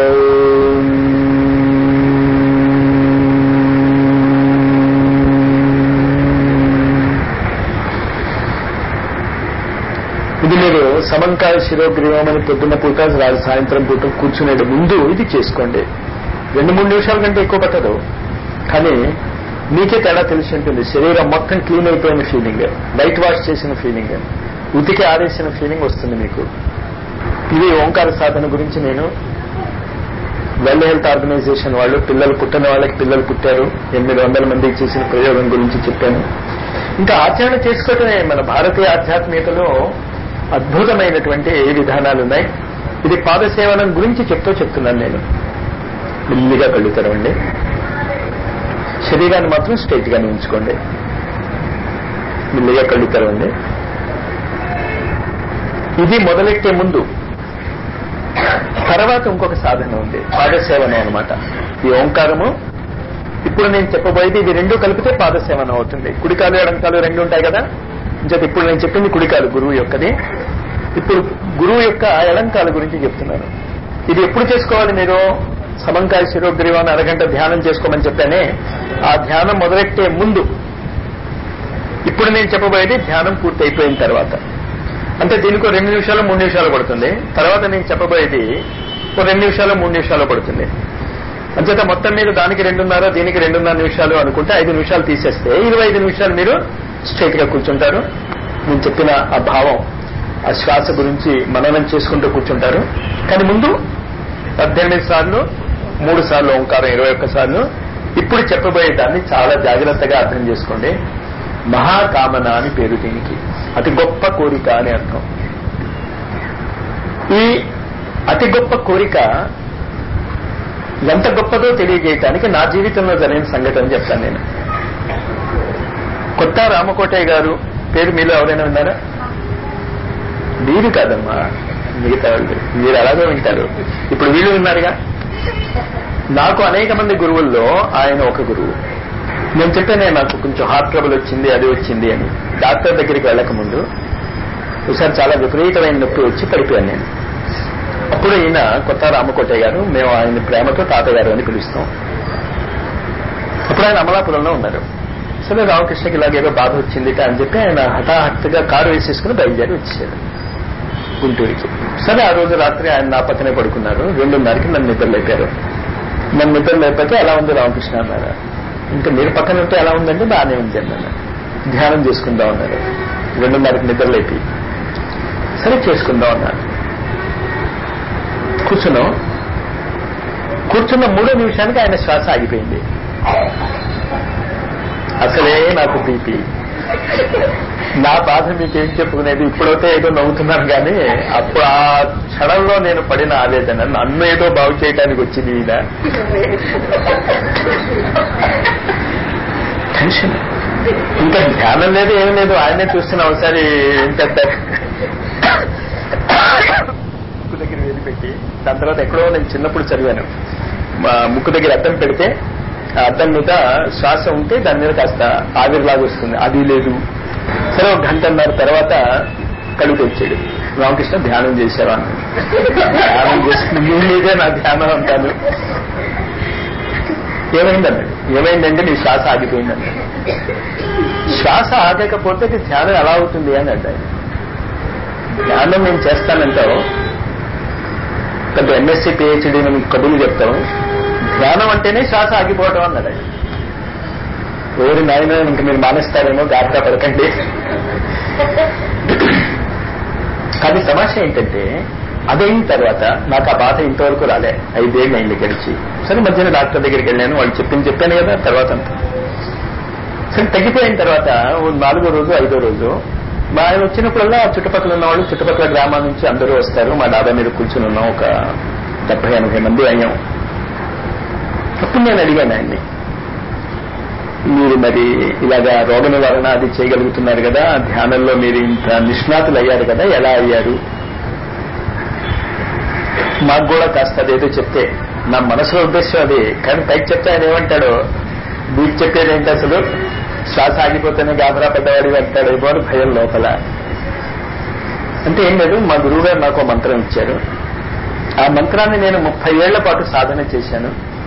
ఇది మీరు సమంకాయ శిరోగ్రీవం అని పొద్దున్న పూట రా- సాయంత్రం పూట కూర్చునే ముందు ఇది చేసుకోండి రెండు మూడు నిమిషాల కంటే ఎక్కువ పట్టదు కానీ మీకే తేడా తెలిసి ఉంటుంది శరీరం మొత్తం క్లీన్ అయిపోయిన ఫీలింగ్ వైట్ వాష్ చేసిన ఫీలింగ్ ఉతికి ఆరేసిన ఫీలింగ్ వస్తుంది మీకు ఇది ఓంకార సాధన గురించి నేను వరల్డ్ హెల్త్ ఆర్గనైజేషన్ వాళ్ళు పిల్లలు పుట్టిన వాళ్ళకి పిల్లలు పుట్టారు ఎనిమిది వందల మందికి చేసిన ప్రయోగం గురించి చెప్పాను ఇంకా ఆచరణ చేసుకోవటమే మన భారతీయ ఆధ్యాత్మికతలో అద్భుతమైనటువంటి విధానాలు ఉన్నాయి ఇది పాదసేవనం గురించి చెప్తూ చెప్తున్నాను నేను మెల్లిగా కళ్ళు తెరవండి శరీరాన్ని మాత్రం స్ట్రైట్ గానే ఉంచుకోండి మెల్లిగా కళ్ళు తెరవండి ఇది మొదలెట్టే ముందు తర్వాత ఇంకొక సాధన ఉంది పాదసేవనం అనమాట ఈ ఓంకారము ఇప్పుడు నేను చెప్పబోయేది ఇది రెండు కలిపితే పాదసేవనం అవుతుంది కుడికాలు ఎడంకాలు రెండు ఉంటాయి కదా ఇంచేత ఇప్పుడు నేను చెప్పింది కుడికాలు గురువు యొక్కది ఇప్పుడు గురువు యొక్క ఎడంకాల గురించి చెప్తున్నాను ఇది ఎప్పుడు చేసుకోవాలి మీరు సమంకాయ శిరోగ్రీవాన్ని అరగంట ధ్యానం చేసుకోమని చెప్పానే ఆ ధ్యానం మొదలెట్టే ముందు ఇప్పుడు నేను చెప్పబోయేది ధ్యానం పూర్తి అయిపోయిన తర్వాత అంటే దీనికి రెండు నిమిషాలు మూడు నిమిషాలు పడుతుంది తర్వాత నేను చెప్పబోయేది ఓ రెండు నిమిషాలు మూడు నిమిషాలు పడుతుంది అంచేత మొత్తం మీద దానికి రెండున్నర దీనికి రెండున్నర నిమిషాలు అనుకుంటే ఐదు నిమిషాలు తీసేస్తే ఇరవై ఐదు నిమిషాలు మీరు స్ట్రైట్ గా కూర్చుంటారు నేను చెప్పిన ఆ భావం ఆ శ్వాస గురించి మననం చేసుకుంటూ కూర్చుంటారు కానీ ముందు పద్దెనిమిది సార్లు మూడు సార్లు ఓంకారం ఇరవై ఒక్క సార్లు ఇప్పుడు చెప్పబోయే దాన్ని చాలా జాగ్రత్తగా అర్థం చేసుకోండి మహాకామన అని పేరు దీనికి అతి గొప్ప కోరిక అని అర్థం ఈ అతి గొప్ప కోరిక ఎంత గొప్పదో తెలియజేయటానికి నా జీవితంలో జరిగిన సంఘటన చెప్తాను నేను కొత్త రామకోటయ్య గారు పేరు మీలో ఎవరైనా ఉన్నారా మీరు కాదమ్మా మిగతా వాళ్ళు మీరు అలాగే వింటారు ఇప్పుడు వీళ్ళు ఉన్నారుగా నాకు అనేక మంది గురువుల్లో ఆయన ఒక గురువు నేను చెప్పానే నాకు కొంచెం హార్ట్ ట్రబుల్ వచ్చింది అది వచ్చింది అని డాక్టర్ దగ్గరికి వెళ్ళక ముందు ఒకసారి చాలా విపరీతమైన నొప్పి వచ్చి పడిపోయాను నేను అప్పుడు ఈయన కొత్త రామకోటయ్య గారు మేము ఆయన ప్రేమతో తాతగారు అని పిలుస్తాం అప్పుడు ఆయన అమలాపురంలో ఉన్నారు సరే రామకృష్ణకి ఇలాగేదో బాధ వచ్చింది అని చెప్పి ఆయన హఠాహత్తుగా కారు వేసేసుకుని బయలుదేరి వచ్చేసారు గుంటూరుకి సరే ఆ రోజు రాత్రి ఆయన నా పక్కనే పడుకున్నారు రెండున్నరకి నన్ను నిద్ర లేపారు నన్ను నిద్ర లేకపోతే ఎలా ఉంది రామకృష్ణ అన్నారు ఇంకా మీరు పక్కన ఉంటే ఎలా ఉందండి బాగానే ఉంది అన్నాను ధ్యానం చేసుకుందాం అన్నారు రెండున్నరకి నిద్ర లేపి సరే చేసుకుందాం అన్నారు కూర్చున్నాం కూర్చున్న మూడో నిమిషానికి ఆయన శ్వాస ఆగిపోయింది అసలే నాకు బీపీ నా బాధ మీకేం చెప్పుకునేది ఇప్పుడైతే ఏదో నవ్వుతున్నాను కానీ అప్పుడు ఆ క్షణంలో నేను పడిన ఆవేదన నన్ను ఏదో బాగు చేయడానికి వచ్చింది ఈయన టెన్షన్ ఇంకా ధ్యానం లేదు ఏం లేదు ఆయనే చూస్తున్నా ఒకసారి ఏంటంటే ముక్కు దగ్గర వేలు పెట్టి దాని తర్వాత ఎక్కడో నేను చిన్నప్పుడు చదివాను మా ముక్కు దగ్గర అద్దం పెడితే ఆ అద్దం మీద శ్వాస ఉంటే దాని మీద కాస్త ఆవిరిలాగా వస్తుంది అది లేదు సరే ఒక గంటన్నర తర్వాత కళ్ళు తెచ్చాడు రామకృష్ణ ధ్యానం చేశావా ధ్యానం చేస్తుంది మీ మీదే నా ధ్యానం అంటాను ఏమైందన్నాడు ఏమైందంటే నీ శ్వాస ఆగిపోయిందన్నాడు శ్వాస ఆగకపోతే నీ ధ్యానం ఎలా అవుతుంది అని అడ్డాడు ధ్యానం నేను చేస్తానంటావు పెద్ద ఎంఎస్సీ పిహెచ్డీ నేను కబుర్లు చెప్తాం ధ్యానం అంటేనే శ్వాస ఆగిపోవటం అన్నాడు ఆయన. ఎవరి నాయన ఇంక మీరు మానేస్తారేమో గాబరా పడకండి కానీ సమస్య ఏంటంటే అదైన తర్వాత నాకు ఆ బాధ ఇంతవరకు రాలే ఐదేళ్ళు అయింది గడిచి సరే మధ్యన డాక్టర్ దగ్గరికి వెళ్ళాను వాళ్ళు చెప్పింది చెప్పాను కదా తర్వాత అంతా సరే తగ్గిపోయిన తర్వాత ఓ నాలుగో రోజు ఐదో రోజు మా ఆయన వచ్చినప్పుడల్లా ఆ చుట్టుపక్కల ఉన్న వాళ్ళు చుట్టుపక్కల గ్రామాల నుంచి అందరూ వస్తారు మా డాబా మీద కూర్చుని ఉన్నాం ఒక డెబ్బై ఎనభై మంది అయ్యాం అప్పుడు నేను అడిగాను ఆయన్ని మీరు మరి ఇలాగా రోగ నివారణ అది చేయగలుగుతున్నారు కదా ధ్యానంలో మీరు ఇంత నిష్ణాతులు అయ్యారు కదా ఎలా అయ్యారు మాకు కూడా కాస్త అదేదో చెప్తే నా మనసులో ఉద్దేశం అది కానీ పైకి చెప్తే ఆయన ఏమంటాడు మీకు చెప్పేది ఏంటి అసలు శ్వాస ఆగిపోతేనే గాబరా పెద్దవాడి అంటాడేమో అని భయం లోపల అంటే ఏం లేదు మా గురువు గారు నాకు ఓ మంత్రం ఇచ్చారు ఆ మంత్రాన్ని నేను ముప్పై ఏళ్ల పాటు సాధన చేశాను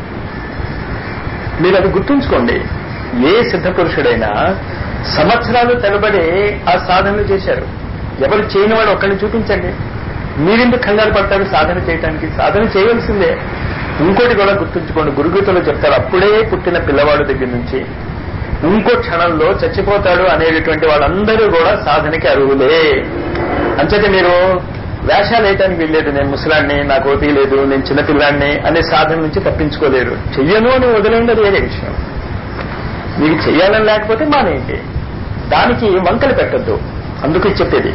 మీరు అది గుర్తుంచుకోండి ఏ సిద్ధ పురుషుడైనా సంవత్సరాలు తరబడి ఆ సాధనలు చేశారు ఎవరు చేయని వాడు ఒక్కడిని చూపించండి మీరెందుకు కంగారు పడతారు సాధన చేయడానికి సాధన చేయవలసిందే ఇంకోటి కూడా గుర్తుంచుకోండి గురుగీతలో చెప్తారు అప్పుడే పుట్టిన పిల్లవాడు దగ్గర నుంచి ఇంకో క్షణంలో చచ్చిపోతాడు అనేటటువంటి వాళ్ళందరూ కూడా సాధనకి అర్హులే అంచేత మీరు వేషాలు వేయటానికి వెళ్ళలేదు నేను ముసలాన్ని నాకు ఓపిక లేదు నేను చిన్నపిల్లాన్ని అనే సాధన నుంచి తప్పించుకోలేరు చెయ్యను అని వదిలేండి అది వేరే విషయం మీకు చెయ్యాలని లేకపోతే మానేయండి దానికి వంకలు పెట్టద్దు అందుకు చెప్పేది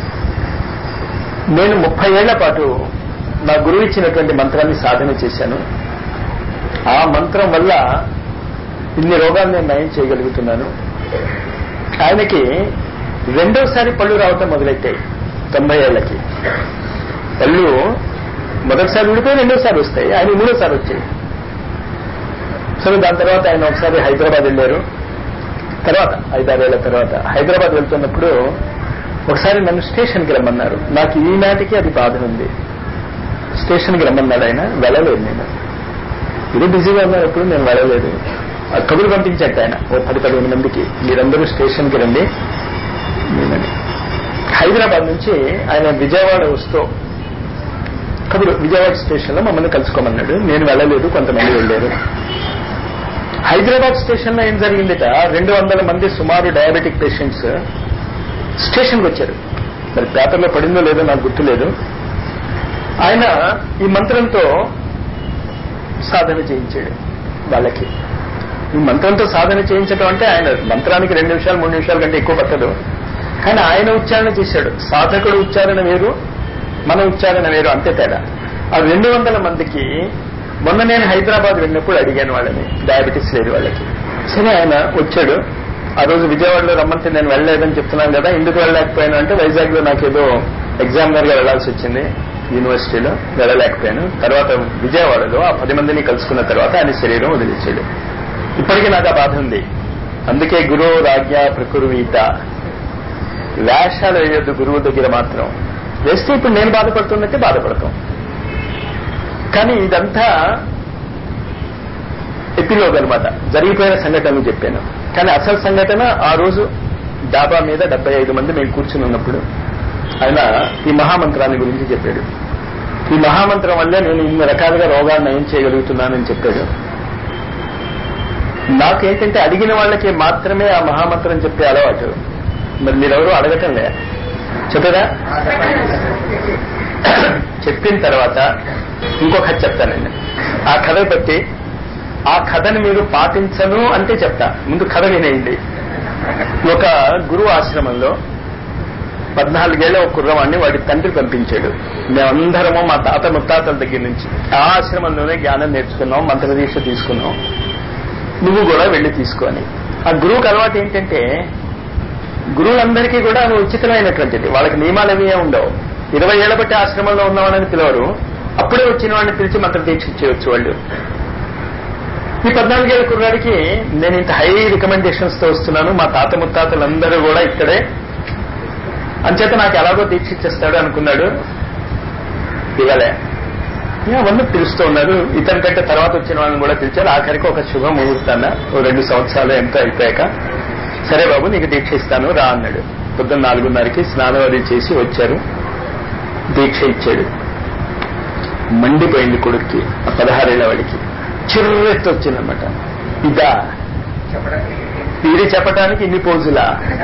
నేను ముప్పై ఏళ్ల పాటు నా గురువు ఇచ్చినటువంటి మంత్రాన్ని సాధన చేశాను ఆ మంత్రం వల్ల ఇన్ని రోగాలు నేను నయం చేయగలుగుతున్నాను ఆయనకి రెండోసారి పళ్ళు రావటం మొదలెట్టాయి తొంభై ఏళ్ళకి పళ్ళు మొదటిసారి ఊడిపోయి రెండోసారి వస్తాయి ఆయన మూడోసారి వచ్చాయి సరే దాని తర్వాత ఆయన ఒకసారి హైదరాబాద్ వెళ్ళారు తర్వాత ఐదారేళ్ల తర్వాత హైదరాబాద్ వెళ్తున్నప్పుడు ఒకసారి నన్ను స్టేషన్కి రమ్మన్నారు నాకు ఈనాటికి అది బాధ ఉంది స్టేషన్కి రమ్మన్నాడు ఆయన వెళ్ళలేదు నేను ఇది బిజీగా ఉన్నారు ఎప్పుడు నేను వెళ్ళలేదు ఆ కబురు పంపించట్టు ఆయన ఓ పది పదిహేను మందికి మీరందరూ స్టేషన్కి రండి నేనని హైదరాబాద్ నుంచి ఆయన విజయవాడ వస్తూ కబురు విజయవాడ స్టేషన్లో మమ్మల్ని కలుసుకోమన్నాడు నేను వెళ్ళలేదు కొంతమంది వెళ్ళారు హైదరాబాద్ స్టేషన్లో ఏం జరిగిందిట రెండు వందల మంది సుమారు డయాబెటిక్ పేషెంట్స్ స్టేషన్కి వచ్చారు మరి పేపర్లో పడిందో లేదో నాకు గుర్తులేదు ఆయన ఈ మంత్రంతో సాధన చేయించాడు వాళ్ళకి ఈ మంత్రంతో సాధన చేయించడం అంటే ఆయన మంత్రానికి రెండు నిమిషాలు మూడు నిమిషాల కంటే ఎక్కువ పట్టదు కానీ ఆయన ఉచ్చారణ చేశాడు సాధకుడు ఉచ్చారణ వేరు మన ఉచ్చారణ వేరు అంతే తేడా ఆ రెండు వందల మందికి మొన్న నేను హైదరాబాద్ వెళ్ళినప్పుడు అడిగాను వాళ్ళని డయాబెటీస్ లేదు వాళ్ళకి సరే ఆయన వచ్చాడు ఆ రోజు విజయవాడలో రమ్మంటే నేను వెళ్ళలేదని చెప్తున్నాను కదా ఎందుకు వెళ్ళలేకపోయాను అంటే వైజాగ్ లో నాకు ఏదో ఎగ్జామినర్ గా వెళ్లాల్సి వచ్చింది యూనివర్సిటీలో వెళ్ళలేకపోయాను తర్వాత విజయవాడలో ఆ పది మందిని కలుసుకున్న తర్వాత ఆయన శరీరం వదిలించాడు ఇప్పటికీ నాకు ఆ బాధ ఉంది అందుకే గురువు రాజ్ఞ ప్రకురువీత వేషాలు వేయొద్దు గురువు దగ్గర మాత్రం వేస్తే ఇప్పుడు నేను బాధపడుతున్నట్టే బాధపడతాం కానీ ఇదంతా ఎపిలోగ్ అనమాట జరిగిపోయిన సంఘటనలు చెప్పాను కానీ అసలు సంఘటన ఆ రోజు డాబా మీద డెబ్బై ఐదు మంది మేము కూర్చుని ఉన్నప్పుడు ఆయన ఈ మహామంత్రాన్ని గురించి చెప్పాడు ఈ మహామంత్రం వల్లే నేను ఇన్ని రకాలుగా రోగాలు నయం చేయగలుగుతున్నానని చెప్పాడు నాకేంటంటే అడిగిన వాళ్ళకి మాత్రమే ఆ మహామంత్రం చెప్పే అలవాటు మరి మీరెవరూ అడగటం లే చెప్పదా చెప్పిన తర్వాత ఇంకో కథ చెప్తానండి ఆ కథ బట్టి ఆ కథని మీరు పాటించను అంటే చెప్తా ముందు కథ వినేయండి ఒక గురువు ఆశ్రమంలో పద్నాలుగేళ్ల ఒక కుర్రవాణ్ణి వాడి తండ్రి పంపించాడు మేమందరము మా తాత ముత్తాతల దగ్గర నుంచి ఆ ఆశ్రమంలోనే జ్ఞానం నేర్చుకున్నాం మంత్రదీక్ష తీసుకున్నాం నువ్వు కూడా వెళ్ళి తీసుకొని ఆ గురువుకి అలవాటు ఏంటంటే గురువులందరికీ కూడా అది ఉచితమైనటువంటిది వాళ్ళకి నియమాలు ఏమీ ఉండవు ఇరవై ఏళ్ల బట్టి ఆశ్రమంలో ఉన్నవాళ్ళని పిలవరు అప్పుడే వచ్చిన వాడిని పిలిచి మంత్ర దీక్ష ఇచ్చేయచ్చు వాళ్ళు ఈ పద్నాలుగేళ్ల కుర్రాడికి నేను ఇంత హై రికమెండేషన్స్ తో వస్తున్నాను మా తాత ముత్తాతలందరూ కూడా ఇక్కడే అంచేత నాకు ఎలాగో దీక్ష ఇచ్చేస్తాడు అనుకున్నాడు ఇవ్వలే అవన్నీ పిలుస్తూ ఉన్నారు ఇతని కంటే తర్వాత వచ్చిన వాళ్ళని కూడా పిలిచారు ఆఖరికి ఒక శుభ ముహూర్తాన ఓ రెండు సంవత్సరాలు ఎంతో అయిపోయాక సరే బాబు నీకు దీక్ష ఇస్తాను రా అన్నాడు పొద్దున్న నాలుగున్నరకి స్నానం అది చేసి వచ్చారు దీక్ష ఇచ్చాడు మండిపోయింది కొడుక్కి ఆ పదహారేళ్ల వాడికి చిర్రెత్తి వచ్చిందన్నమాట ఇదా ఇది చెప్పడానికి ఇన్ని పోజులా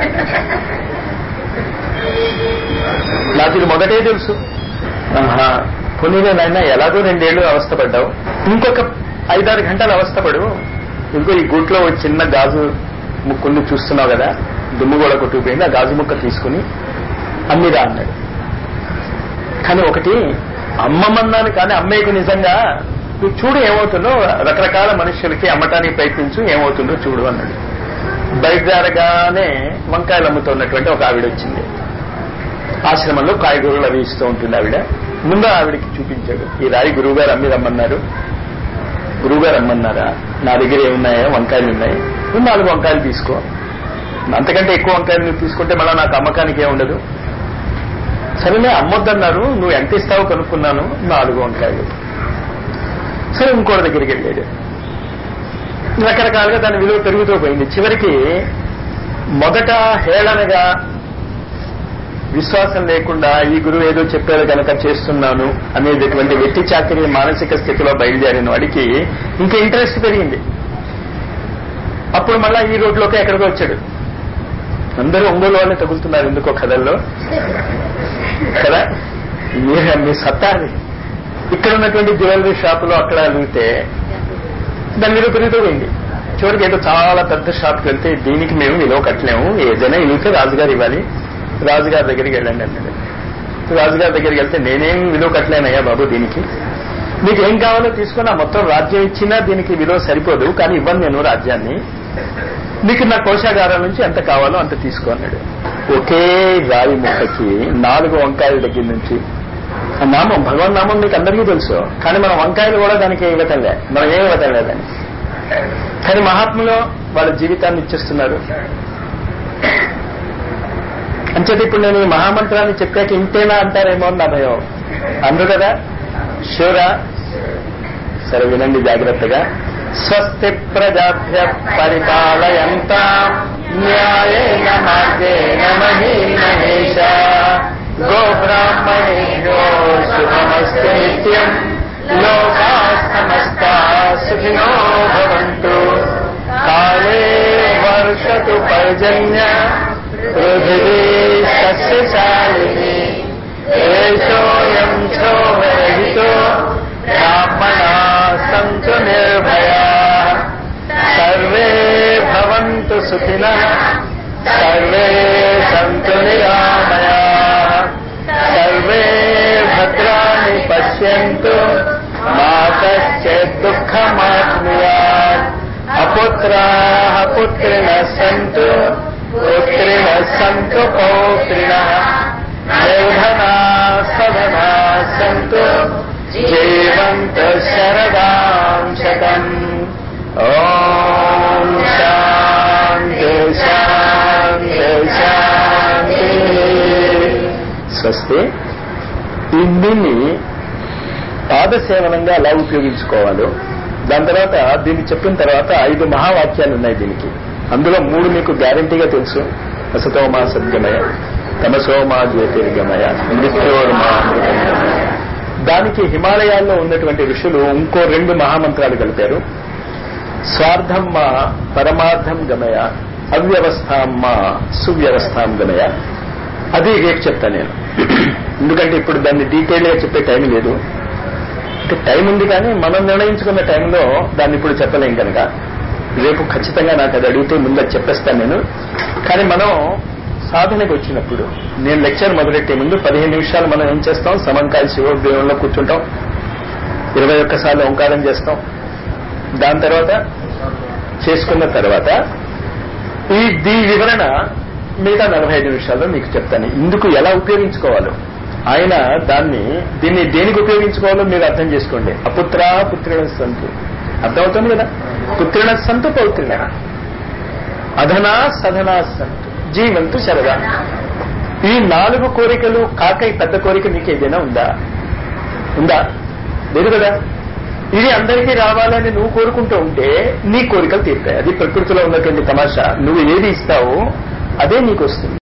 నాకు ఇది మొదటే తెలుసు ఆహా పోనీలే నాయన ఎలాగో రెండేళ్లు అవస్థపడ్డావు ఇంకొక ఐదారు గంటలు అవస్థపడు ఇంకో ఈ గూట్లో ఒక చిన్న గాజు ముక్కుని చూస్తున్నావు కదా దుమ్ము కూడా కొట్టుకుపోయింది ఆ గాజు ముక్క తీసుకుని అమ్మిరా అన్నాడు కానీ ఒకటి అమ్మమన్నాను కానీ అమ్మేకి నిజంగా నువ్వు చూడు ఏమవుతుందో రకరకాల మనుషులకి అమ్మటానికి ప్రయత్నించు ఏమవుతుందో చూడు అన్నాడు బయలుదేరగానే వంకాయలు అమ్ముతున్నటువంటి ఒక ఆవిడ వచ్చింది ఆశ్రమంలో కాయగూరలు అవి ఇస్తూ ఉంటుంది ఆవిడ ముందు ఆవిడకి చూపించాడు ఈ రాయి గురువుగారు అమ్మి రమ్మన్నారు గురువుగారు అమ్మన్నారా నా దగ్గర ఏమున్నాయో వంకాయలు ఉన్నాయి నువ్వు నాలుగు వంకాయలు తీసుకో అంతకంటే ఎక్కువ వంకాయలు నువ్వు తీసుకుంటే మళ్ళీ నాకు అమ్మకానికి ఏ ఉండదు సరేలే అమ్మొద్దన్నారు నువ్వు ఎంత ఇస్తావో కనుక్కున్నాను నాలుగు వంకాయలు సరే ఇంకోటి దగ్గరికి వెళ్ళాడు రకరకాలుగా దాని విలువ పెరుగుతూ పోయింది చివరికి మొదట హేళనగా విశ్వాసం లేకుండా ఈ గురువు ఏదో చెప్పారు కనుక చేస్తున్నాను అనేటటువంటి వ్యక్తి చాకరి మానసిక స్థితిలో బయలుదేరిన వాడికి ఇంకా ఇంట్రెస్ట్ పెరిగింది అప్పుడు మళ్ళా ఈ రోడ్లోకి ఎక్కడికో వచ్చాడు అందరూ ఒంగోలు వాళ్ళని తగులుతున్నారు ఎందుకో కథల్లో కదా మీరు మీ సత్తా అది ఇక్కడ ఉన్నటువంటి జ్యువెలరీ షాపులో అక్కడ అడిగితే దాని విలువ పెరుగుతూ పోయింది చివరికి ఏదో చాలా పెద్ద షాప్కి వెళ్తే దీనికి మేము విలువ కట్టలేము ఏదైనా ఇలిగితే రాజుగారు ఇవ్వాలి రాజుగారి దగ్గరికి వెళ్ళండి అన్నాడు రాజుగారి దగ్గరికి వెళ్తే నేనేం విలువ కట్టలేనయ్యా బాబు దీనికి మీకు ఏం కావాలో తీసుకుని ఆ మొత్తం రాజ్యం ఇచ్చినా దీనికి విలువ సరిపోదు కానీ ఇవ్వను నేను రాజ్యాన్ని మీకు నా కోశాగారం నుంచి ఎంత కావాలో అంత తీసుకో అన్నాడు ఒకే రాయి ముక్కకి నాలుగు వంకాయల దగ్గర నుంచి ఆ నామం భగవన్ నామం మీకు అందరికీ తెలుసు కానీ మనం వంకాయలు కూడా దానికి ఇవ్వటంలే మనం ఏం ఇవ్వటం లేదని కానీ మహాత్ములు వాళ్ళ జీవితాన్ని ఇచ్చేస్తున్నారు అంచేది ఇప్పుడు నేను ఈ మహామంత్రాన్ని చెప్పాక ఇంతేనా అంటారేమో అని నా భయం అందరు కదా షూరా సరే వినండి జాగ్రత్తగా స్వస్తి ప్రజాభ్య పరిపాలయంత న్యాయేన మార్గేణ మహీమహేష గోబ్రాహ్మణేభ్యో శుభమస్తు నిత్యం లోకా సమస్తా సుఖినో భవంతు కాలే వర్షతు పర్జన్య పృథివీ సస్యశాలిని ఏషోయం క్షోభరహితో బ్రాహ్మణా సంతు నిర్భయా సర్వే భవంతు సుఖినః సర్వే సంతు నిరామయా సర్వే భద్రాణి పశ్యంతు మా కశ్చిత్ దుఃఖమాప్నుయాత్ అపుత్రాः పుత్రిణः సంతు పుత్రిణः సంతు పౌత్రిణः నిర్ధనా సధనా సంతు జీవంత శరదాం శతం ఓం శాంతి శాంతి శాంతి స్వస్తి ఈ దీన్ని పాదసేవనంగా ఎలా ఉపయోగించుకోవాలో దాని తర్వాత దీన్ని చెప్పిన తర్వాత ఐదు మహావాక్యాలు ఉన్నాయి దీనికి అందులో మూడు మీకు గ్యారంటీగా తెలుసు అసతో మా సద్గమయ తమసో మా జ్యోతిర్గమయ మృత్యోర్మా అమృతమయ. దానికి హిమాలయాల్లో ఉన్నటువంటి ఋషులు ఇంకో రెండు మహామంత్రాలు కలిపారు స్వార్థం మా పరమార్థం గమయ అవ్యవస్థాం మా సువ్యవస్థాం గమయ అది రేపు చెప్తాను నేను ఎందుకంటే ఇప్పుడు దాన్ని డీటెయిల్ గా చెప్పే టైం లేదు అంటే టైం ఉంది కానీ మనం నిర్ణయించుకున్న టైంలో దాన్ని ఇప్పుడు చెప్పలేం కనుక రేపు ఖచ్చితంగా నాకు అది అడిగితే ముందు అది చెప్పేస్తాను నేను కానీ మనం సాధనకు వచ్చినప్పుడు నేను లెక్చర్ మొదలెట్టే ముందు పదిహేను నిమిషాలు మనం ఏం చేస్తాం సమంకాయ శివోద్యోగంలో కూర్చుంటాం ఇరవై ఒక్కసార్లు ఓంకారం చేస్తాం దాని తర్వాత చేసుకున్న తర్వాత ఈ దీ వివరణ మిగతా నలభై ఐదు నిమిషాల్లో మీకు చెప్తాను ఇందుకు ఎలా ఉపయోగించుకోవాలో ఆయన దాన్ని దీన్ని దేనికి ఉపయోగించుకోవాలో మీరు అర్థం చేసుకోండి అపుత్ర పుత్రిణ సంతు అర్థమవుతుంది కదా పుత్రిణ సంతు పౌత్రిణ అధనా సధనా సంతు జీవంతు శరదా ఈ నాలుగు కోరికలు కాక ఈ పెద్ద కోరిక మీకు ఏదైనా ఉందా ఉందా లేదు కదా ఇది అందరికీ రావాలని నువ్వు కోరుకుంటూ ఉంటే నీ కోరికలు తీరుతాయి అది ప్రకృతిలో ఉన్నటువంటి తమాషా నువ్వు ఏది ఇస్తావో అదే నీకు వస్తుంది